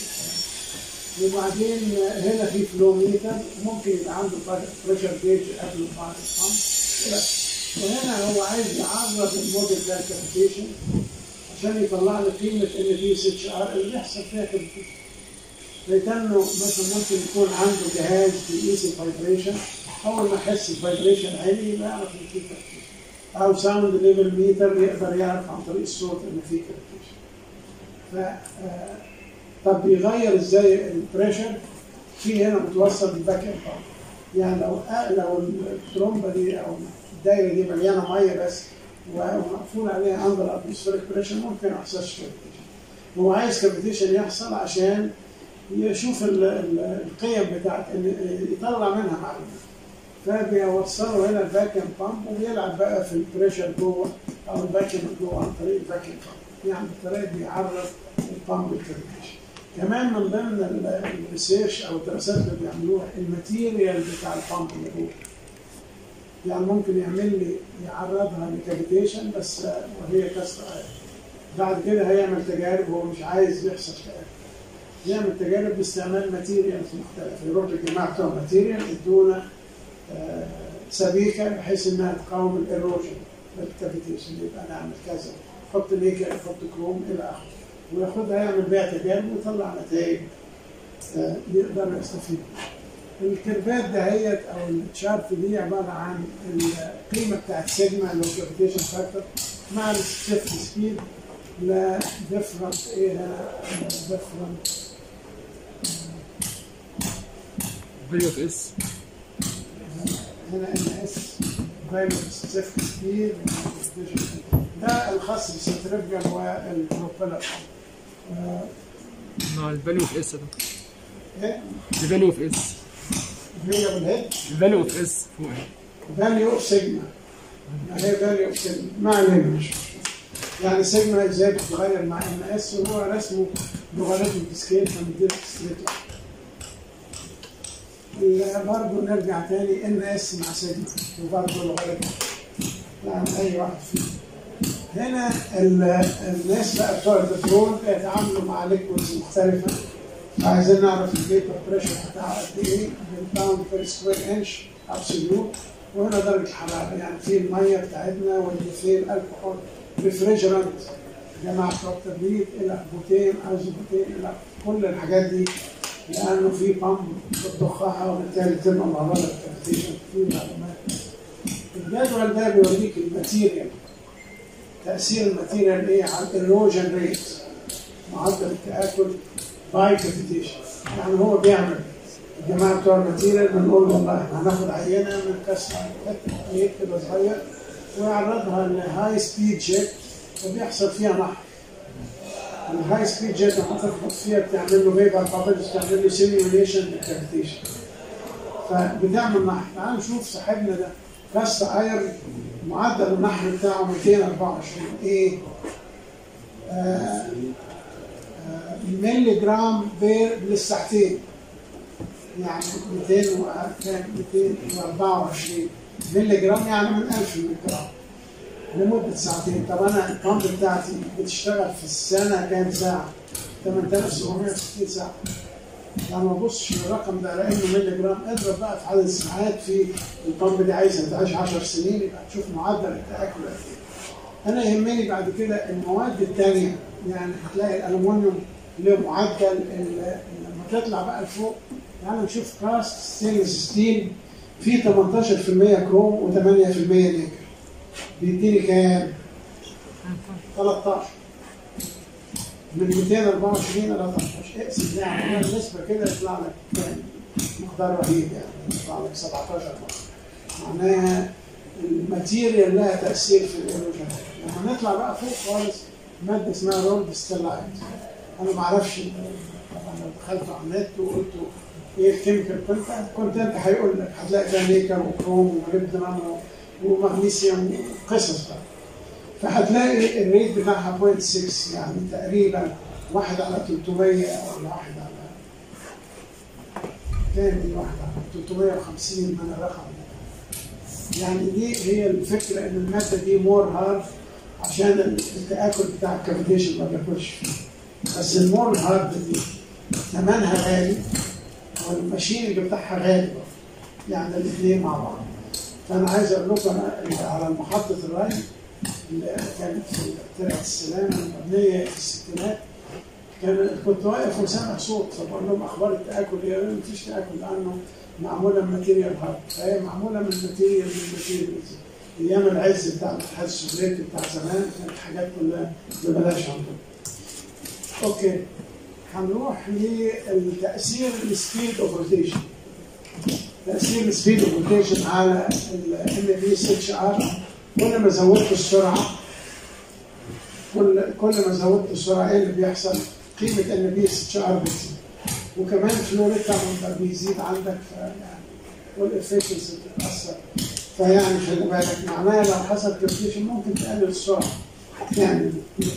Speaker 2: وبعدين هنا في فلو ميتر ممكن يبقى عنده بريشر جيج قبل وبعد البامب وهنا هو عايز يعرض الموديل ده كابيتيشن عشان يطلع لي قيمه ان في اس اتش ار اللي بيحصل فيها كابيتيشن لكنه مثلا ممكن يكون عنده جهاز بيقيس الفايبريشن اول ما يحس الفايبريشن عالي يبقى يعرف ان في كابيتيشن او ساوند ليفل ميتر يقدر يعرف عن طريق الصوت ان في كابيتيشن ف آه، طب بيغير ازاي البريشر في هنا متوصل بالباك اند بامب يعني لو لو الترومبه دي او الدايره دي مليانه ميه بس ومقفول عليها اندر اتموسفيريك بريشر ممكن ما يحصلش كابيتيشن هو عايز كابيتيشن يحصل عشان يشوف ال- ال- القيم بتاعت إن- يطلع منها معلومات فبيوصلوا هنا الفاكيوم بامب وبيلعب بقى في البريشر جوه او الفاكيوم جوه عن طريق الفاكيوم بامب يعني بالطريقه دي بيعرض البامب الكابيتيشن كمان من ضمن ال- الريسيرش او الدراسات اللي بيعملوها الماتيريال بتاع البامب اللي جوه يعني ممكن يعمل لي يعرضها لكابيتيشن بس وهي كسر آية. بعد كده هيعمل تجارب هو مش عايز يحصل تجارب يعمل تجارب باستعمال ماتيريالز مختلفة يروح للجماعة بتوع ماتيريال يدونا آه، سبيكة بحيث انها تقاوم الايروجن الكافيتيشن يبقى نعمل كذا نحط نيكل نحط كروم الى اخره وياخدها يعمل بيها تجارب ويطلع نتائج آه، يقدر يستفيد الكيرفات دهيت او الشارت دي عباره عن القيمه بتاعت سيجما اللي هو كافيتيشن فاكتور مع الشيفت سبيد لا ديفرنت ايه هنا ديفرنت
Speaker 4: فاليو اوف اس
Speaker 2: هنا ان اس فاليو شيفت سبيد ده الخاص بالسنترفجال والبروبيلر آه،
Speaker 4: مع الفاليو اوف اس ده
Speaker 2: ايه
Speaker 4: الفاليو اوف اس
Speaker 2: هي بالهيد
Speaker 4: الفاليو اوف اس فوق
Speaker 2: فاليو اوف سيجما يعني هي فاليو اوف سيجما ما علينا مش مشكلة. يعني سيجما ازاي بتتغير مع ان اس وهو رسمه لوغاريتم سكيل فمديلك ستريت لاين برضه نرجع تاني ان اس مع سيجما وبرضه لوغاريتم يعني اي واحد فيهم هنا ال- الناس بقى بتوع البترول بيتعاملوا مع ليكويدز مختلفه عايزين نعرف الفيبر بريشر بتاعه قد ايه بالباوند بير سكوير انش ابسوليوت وهنا درجه الحراره يعني في الميه بتاعتنا والميثيل الكحول ريفريجرانت جماعه بتوع التبريد الى بوتين ايزوبوتين الى كل الحاجات دي لانه في بامب بتضخها وبالتالي تبقى معرضه للكابتيشن في معلومات الجدول ده بيوريك الماتيريال تاثير الماتيريال ايه على الايروجن ريت معدل التاكل باي كابيتيشن يعني هو بيعمل الجماعه بتوع الماتيريال بنقول له والله احنا هناخد عينه من كسر حته خليط كده صغير ويعرضها لهاي سبيد جيت وبيحصل فيها نحر الهاي سبيد جيت لما تخبط فيها بتعمل له فيبر بابلز بتعمل له سيميوليشن للكابيتيشن فبتعمل نحر تعال نشوف صاحبنا ده كاست ايرن معدل النحر بتاعه 224 ايه؟ آه آه ملي جرام بير للساعتين يعني 200 و كام 224 ملي جرام يعني من 1000 ملي جرام لمدة ساعتين طب أنا البامب بتاعتي بتشتغل في السنة كام ساعة؟ 8760 ساعة يعني ما ابصش للرقم ده لانه ملي جرام اضرب بقى في عدد الساعات في البامب دي عايزه تعيش 10 سنين يبقى تشوف معدل التاكل قد ايه. انا يهمني بعد كده المواد الثانيه يعني هتلاقي الالومنيوم له معدل ال- لما تطلع بقى لفوق يعني نشوف كاست ستينلس ستيل فيه 18% كروم و8% نيكل بيديني كام؟ 13 من 224 الى 13 اقسم يعني النسبه كده يطلع لك كام؟ مقدار رهيب يعني يطلع لك 17 مرة. معناها الماتيريال لها تاثير في الايروجن لما نطلع بقى فوق خالص ماده اسمها رولد ستيلايت انا ما اعرفش طبعا لو دخلت على النت وقلت ايه الكيميكال كنت كنت انت هيقول لك هتلاقي فيها نيكل وكروم وليبدرم ومغنيسيوم وقصص بقى فهتلاقي الريت بتاعها 0.6 يعني تقريبا واحد على 300 ولا واحد على كام دي واحد على 350 من الرقم ده يعني دي هي الفكره ان الماده دي مور هارد عشان التاكل بتاع الكافيتيشن ما بياكلش فيه بس المور هارد دي ثمنها غالي والماشين اللي بتاعها غالي برضه. يعني الاثنين مع بعض فانا عايز اقول لكم أنا على محطه الري اللي كانت في ترعه السلام المبنيه في الستينات كان كنت واقف وسامع صوت فبقول لهم اخبار التاكل ايه؟ قالوا لي مفيش تاكل لانه معموله من ماتيريال هارد فهي معموله من ماتيريال من ماتيريال ايام العز بتاع الاتحاد السوفيتي بتاع زمان كانت حاجات كلها ببلاش عندهم. اوكي هنروح للتاثير السبيد اوف روتيشن. تاثير السبيد اوف روتيشن على الام بي 6 ار كل ما زودت السرعه كل كل ما زودت السرعه ايه اللي بيحصل؟ قيمه ان بي اس اتش ار بتزيد وكمان فلوريت طبعا بيزيد عندك فيعني والافشنسي بتتاثر فيعني خلي بالك معناها لو حصل كومبليشن ممكن تقلل السرعه يعني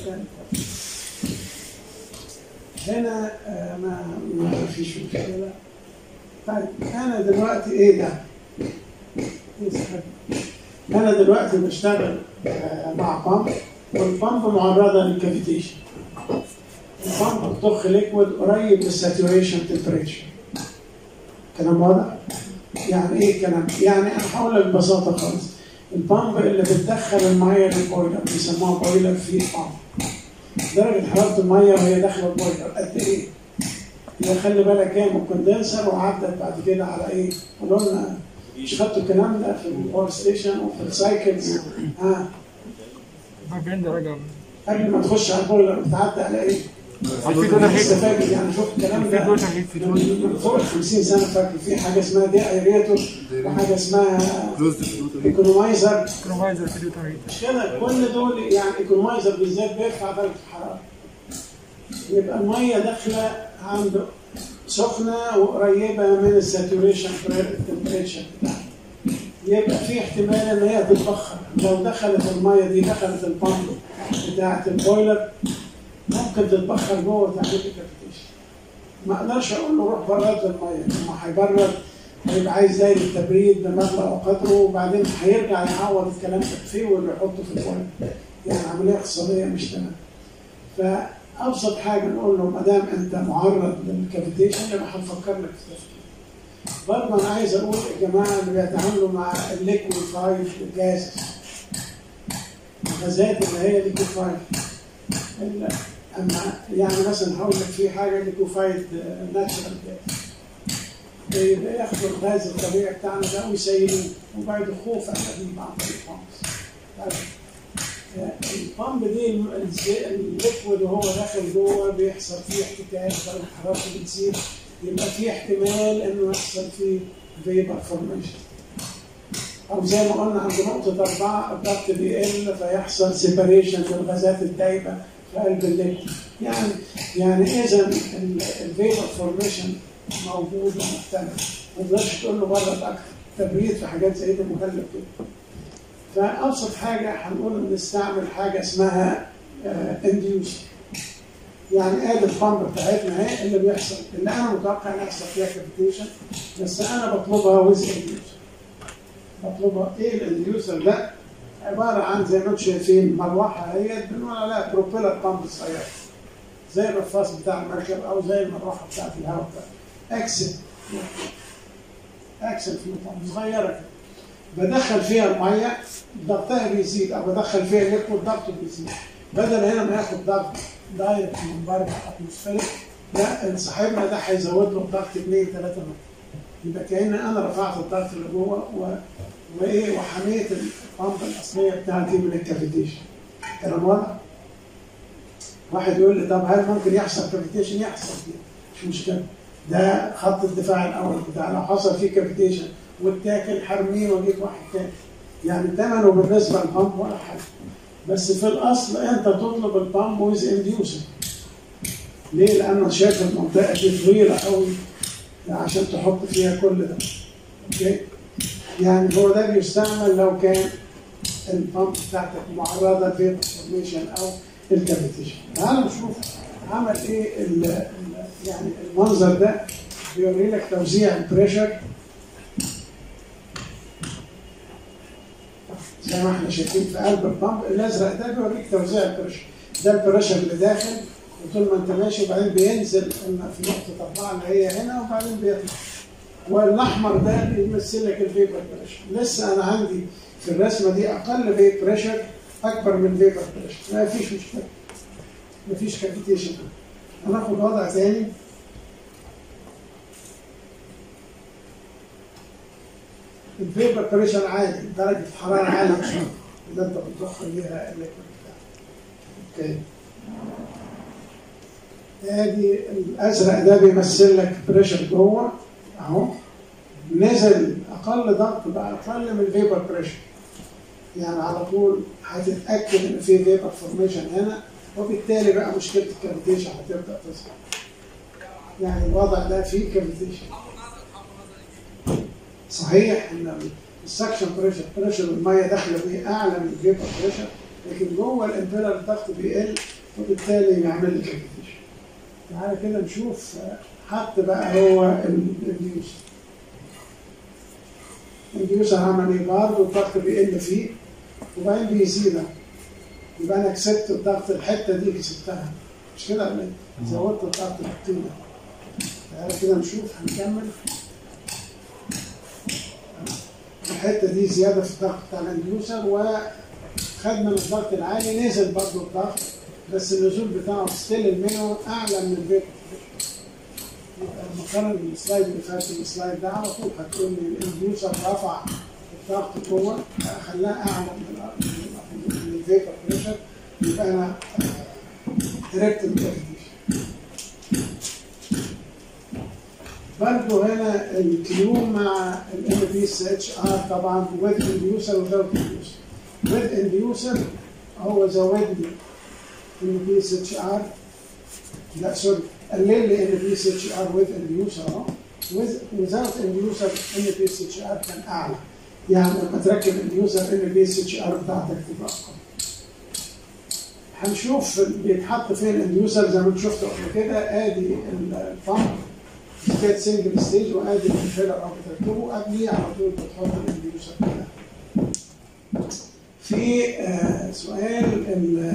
Speaker 2: هنا آه، ما ما فيش مشكله طيب انا دلوقتي ايه ده؟ إيه صاحب؟ انا دلوقتي بشتغل آه، مع بامب والبامب معرضه للكافيتيشن البامب بتضخ ليكويد قريب من الساتوريشن تمبريتشر كلام واضح؟ يعني ايه كلام؟ يعني انا هقول لك ببساطه خالص البامب اللي بتدخل الميه للبويلر بيسموها بويلر في بامب درجه حراره الميه وهي داخله البويلر قد ايه؟ هي خلي بالك هي من الكوندنسر وعدت بعد كده على ايه؟ قولوا لنا مش خدتوا الكلام ده في الباور ستيشن وفي السايكلز ها
Speaker 4: 40 درجة
Speaker 2: قبل ما تخش على البويلر بتعدي على ايه؟
Speaker 4: في دولار
Speaker 2: لسه
Speaker 4: هيك
Speaker 2: فاكر يعني شوف الكلام
Speaker 4: في
Speaker 2: ده
Speaker 4: دولار هيك في دولار
Speaker 2: من فوق ال 50 سنه فاكر في حاجه اسمها دي ايريتور وحاجه اسمها ايكونومايزر
Speaker 4: كرومايزر في دولار هيك
Speaker 2: مش كده كل دول يعني ايكونومايزر بالذات بيرفع درجه الحراره يبقى الميه داخله عنده سخنه وقريبه من الساتوريشن تمبريتشر بتاعها يبقى في احتمال ان هي تتبخر لو دخلت الميه دي دخلت البامب بتاعت البويلر ممكن تتبخر جوه تعمل لي كافيتيشن ما اقدرش اقول له روح برد الميه لما هيبرد هيبقى عايز داير التبريد بمبلغ وقدره وبعدين هيرجع يعوض الكلام ده فيه واللي يحطه في البويلر يعني عمليه اقتصاديه مش تمام فابسط حاجه نقول له ما دام انت معرض للكافيتيشن يبقى هنفكر لك في التفكير برضه انا عايز اقول يا جماعه اللي بيتعاملوا مع الليكويفايد جازز الغازات اللي هي ليكويفايد ال- اما يعني مثلا هقول لك في حاجه ليكوفايد ناتشرال جاز ياخدوا الغاز الطبيعي بتاعنا ده ويسيلوه وبعد خوف القديم عن طريق البامبس البامب دي الز- الليكويد وهو داخل جوه بيحصل فيه احتكاك درجه حرارته بتزيد يبقى في احتمال انه يحصل فيه فيبر فورميشن او زي ما قلنا عند نقطه اربعه الضغط بيقل فيحصل سيبريشن للغازات الدايبه في قلب الليكويد يعني يعني اذا الفيبر فورميشن موجود ومحتمل ما تقدرش تقول له بره اكتر تبريد في حاجات زي دي مكلف جدا فابسط حاجه هنقول نستعمل حاجه اسمها انديوس يعني ادي البامب بتاعتنا اهي اللي بيحصل اللي انا متوقع ان يحصل فيها كافيتيشن بس انا بطلبها ويز انديوس بطلبها ايه الانديوسر ده عباره عن زي ما انتم شايفين مروحه هي بنقول عليها بروبيلر بامب صغير زي الرفاص بتاع المركب او زي المروحه بتاعت الهواء بتاع اكسل اكسل فيو بامب صغيره كده بدخل فيها الميه ضغطها بيزيد او بدخل فيها ليكويد ضغطه بيزيد بدل هنا ما ياخد ضغط دايركت من بره اتموسفيريك لا صاحبنا ده هيزود له الضغط 2 3 متر يبقى كأن انا رفعت الضغط اللي جوه و... وايه وحميت البامب الاصليه بتاعتي من الكافيتيشن كلام واضح؟ واحد يقول لي طب هل ممكن يحصل كافيتيشن؟ يحصل فيه مش مشكله ده خط الدفاع الاول بتاع لو حصل فيه كافيتيشن والتاكل حرميه واجيب واحد تاني يعني ثمنه بالنسبه للبامب ولا حاجه بس في الاصل انت تطلب البامب ويز انديوسر ليه؟ لانه شايف المنطقه دي طويله قوي عشان تحط فيها كل ده اوكي يعني هو ده بيستعمل لو كان البامب بتاعتك معرضه للفورميشن او الكافيتيشن تعالوا نشوف عمل ايه ال ال يعني المنظر ده بيوري لك توزيع البريشر زي ما احنا شايفين في قلب البامب الازرق ده بيوريك توزيع البريشر ده البريشر اللي داخل وطول ما انت ماشي وبعدين بينزل في نقطه اربعه اللي هي هنا وبعدين بيطلع والاحمر ده بيمثل لك الفيبر بريشر لسه انا عندي في الرسمه دي اقل فيب بريشر اكبر من فيبر بريشر ما فيش مشكله ما فيش كافيتيشن هناخد وضع ثاني الفيبر بريشر عالي درجه الحراره عاليه شويه اللي انت بتضخ بيها الليكويد بتاعك اوكي ادي الازرق ده بيمثل لك بريشر جوه اهو نزل اقل ضغط بقى اقل من الفيبر بريشر يعني على طول هتتاكد ان في فيبر فورميشن هنا وبالتالي بقى مشكله الكافيتيشن هتبدا تظهر يعني الوضع ده فيه كافيتيشن صحيح ان السكشن بريشر بريشر الميه داخله بيه اعلى من الفيبر بريشر لكن جوه الامبيرال الضغط بيقل وبالتالي يعمل لي كافيتيشن تعالى كده نشوف حط بقى هو الديوسر الديوسر عمل ايه برضه الضغط بيقل فيه وبعدين بيزيد يبقى انا كسبت الضغط الحته دي كسبتها مش كده ولا ايه؟ زودت الضغط الطينه تعالى كده نشوف هنكمل الحته دي زياده في الضغط بتاع الانديوسر وخد من الضغط العالي نزل برضه الضغط بس النزول بتاعه ستيل المينيموم اعلى من الفيبر يبقى المقارنه بالسلايد اللي فات السلايد ده على طول هتقول لي الانديوسر رفع الضغط جوه خلاه اعلى من من الفيبر بريشر يبقى انا تركت الكافيتيشن برضه هنا الكيو مع الام بي اس اتش ار طبعا ويز انديوسر وذاوت انديوسر ويز انديوسر هو زود لي ام بي اس اتش ار لا سوري قلل لي ام بي اس اتش ار ويز انديوسر اهو وذاوت انديوسر ام بي اس اتش ار كان اعلى يعني لما تركب انديوسر ام بي اس اتش ار بتاعتك تبقى اقل هنشوف بيتحط فين الانديوسر زي ما انتم شفتوا قبل كده ادي البامب كانت سنجل ستيج وادي الفيلر او بتركبه قبليه على طول بتحط الانديوسر كده في آه سؤال ال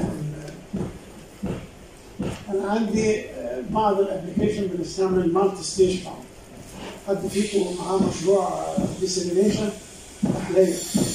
Speaker 2: انا عندي آه بعض الابلكيشن بنستعمل مالتي ستيج بامب حد فيكم معاه مشروع ديسيلينيشن تحليه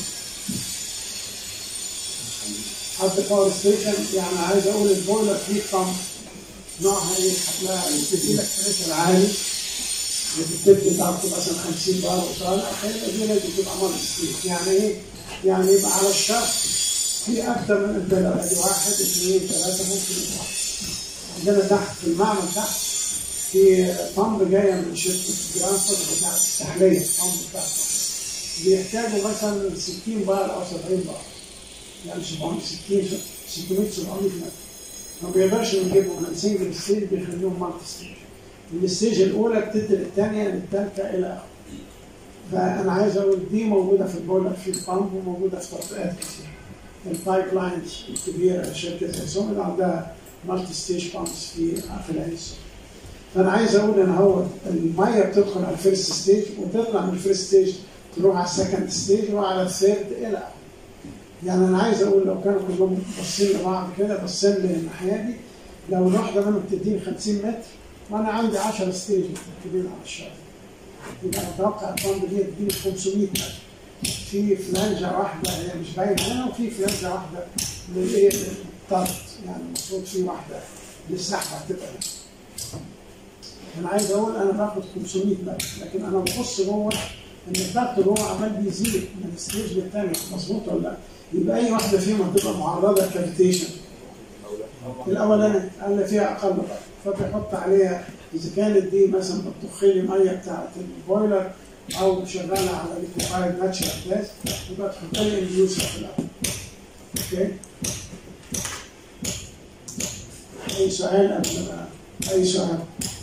Speaker 2: حد باور ستيشن يعني عايز اقول البويلر هيت بامب نوعها ايه؟ هتلاقي بتدي لك بريشر عالي بتبتدي ضغط مثلا 50 بار وطالع هيبقى دي لازم تبقى مالتي ستيج يعني ايه؟ يعني يبقى على الشهر في اكثر من امبيلر ادي واحد اثنين ثلاثه ممكن يبقى عندنا تحت في المعمل تحت في بامب جايه من شركه جرانفورد بتاعت التحليه البامب بتاعته بيحتاجوا مثلا 60 بار او 70 بار يعني 760 600 700 متر ما بيقدرش نجيبهم من سنجل ستيج بيخليهم مالتي ستيج الستيج الاولى بتدي للثانيه للثالثه الى اخره فانا عايز اقول دي موجوده في البولر في البامب وموجوده في تطبيقات كتير البايب لاينز الكبيره شركه زي سومد عندها مالتي ستيج بامبس في في العين فانا عايز اقول ان هو الميه بتدخل على الفيرست ستيج وتطلع من الفيرست ستيج تروح على السكند ستيج وعلى الثيرد الى اخره يعني انا عايز اقول لو كانوا كلهم باصين لبعض كده باصين لي الناحيه دي لو الواحده منهم بتديني 50 متر وانا عندي 10 ستيج متركبين على الشارع يبقى اتوقع البامب دي تديني 500 متر في فلانجه واحده هي مش باينه هنا وفي فلانجه واحده للايه للطرد يعني المفروض في واحده للسحبه هتبقى هنا انا عايز اقول انا باخد 500 متر لكن انا ببص جوه ان الضغط جوه عمال بيزيد من الستيج للثاني مظبوط ولا لا؟ يبقى اي واحده فيهم هتبقى معرضه لكافيتيشن الاولانيه اللي فيها اقل ضغط فبيحط عليها اذا كانت دي مثلا بتضخ لي ميه بتاعت البويلر او شغاله على ليكوفايد ناتشرال جاز يبقى تحط لي انديوسر في الاول اوكي اي سؤال قبل ما اي سؤال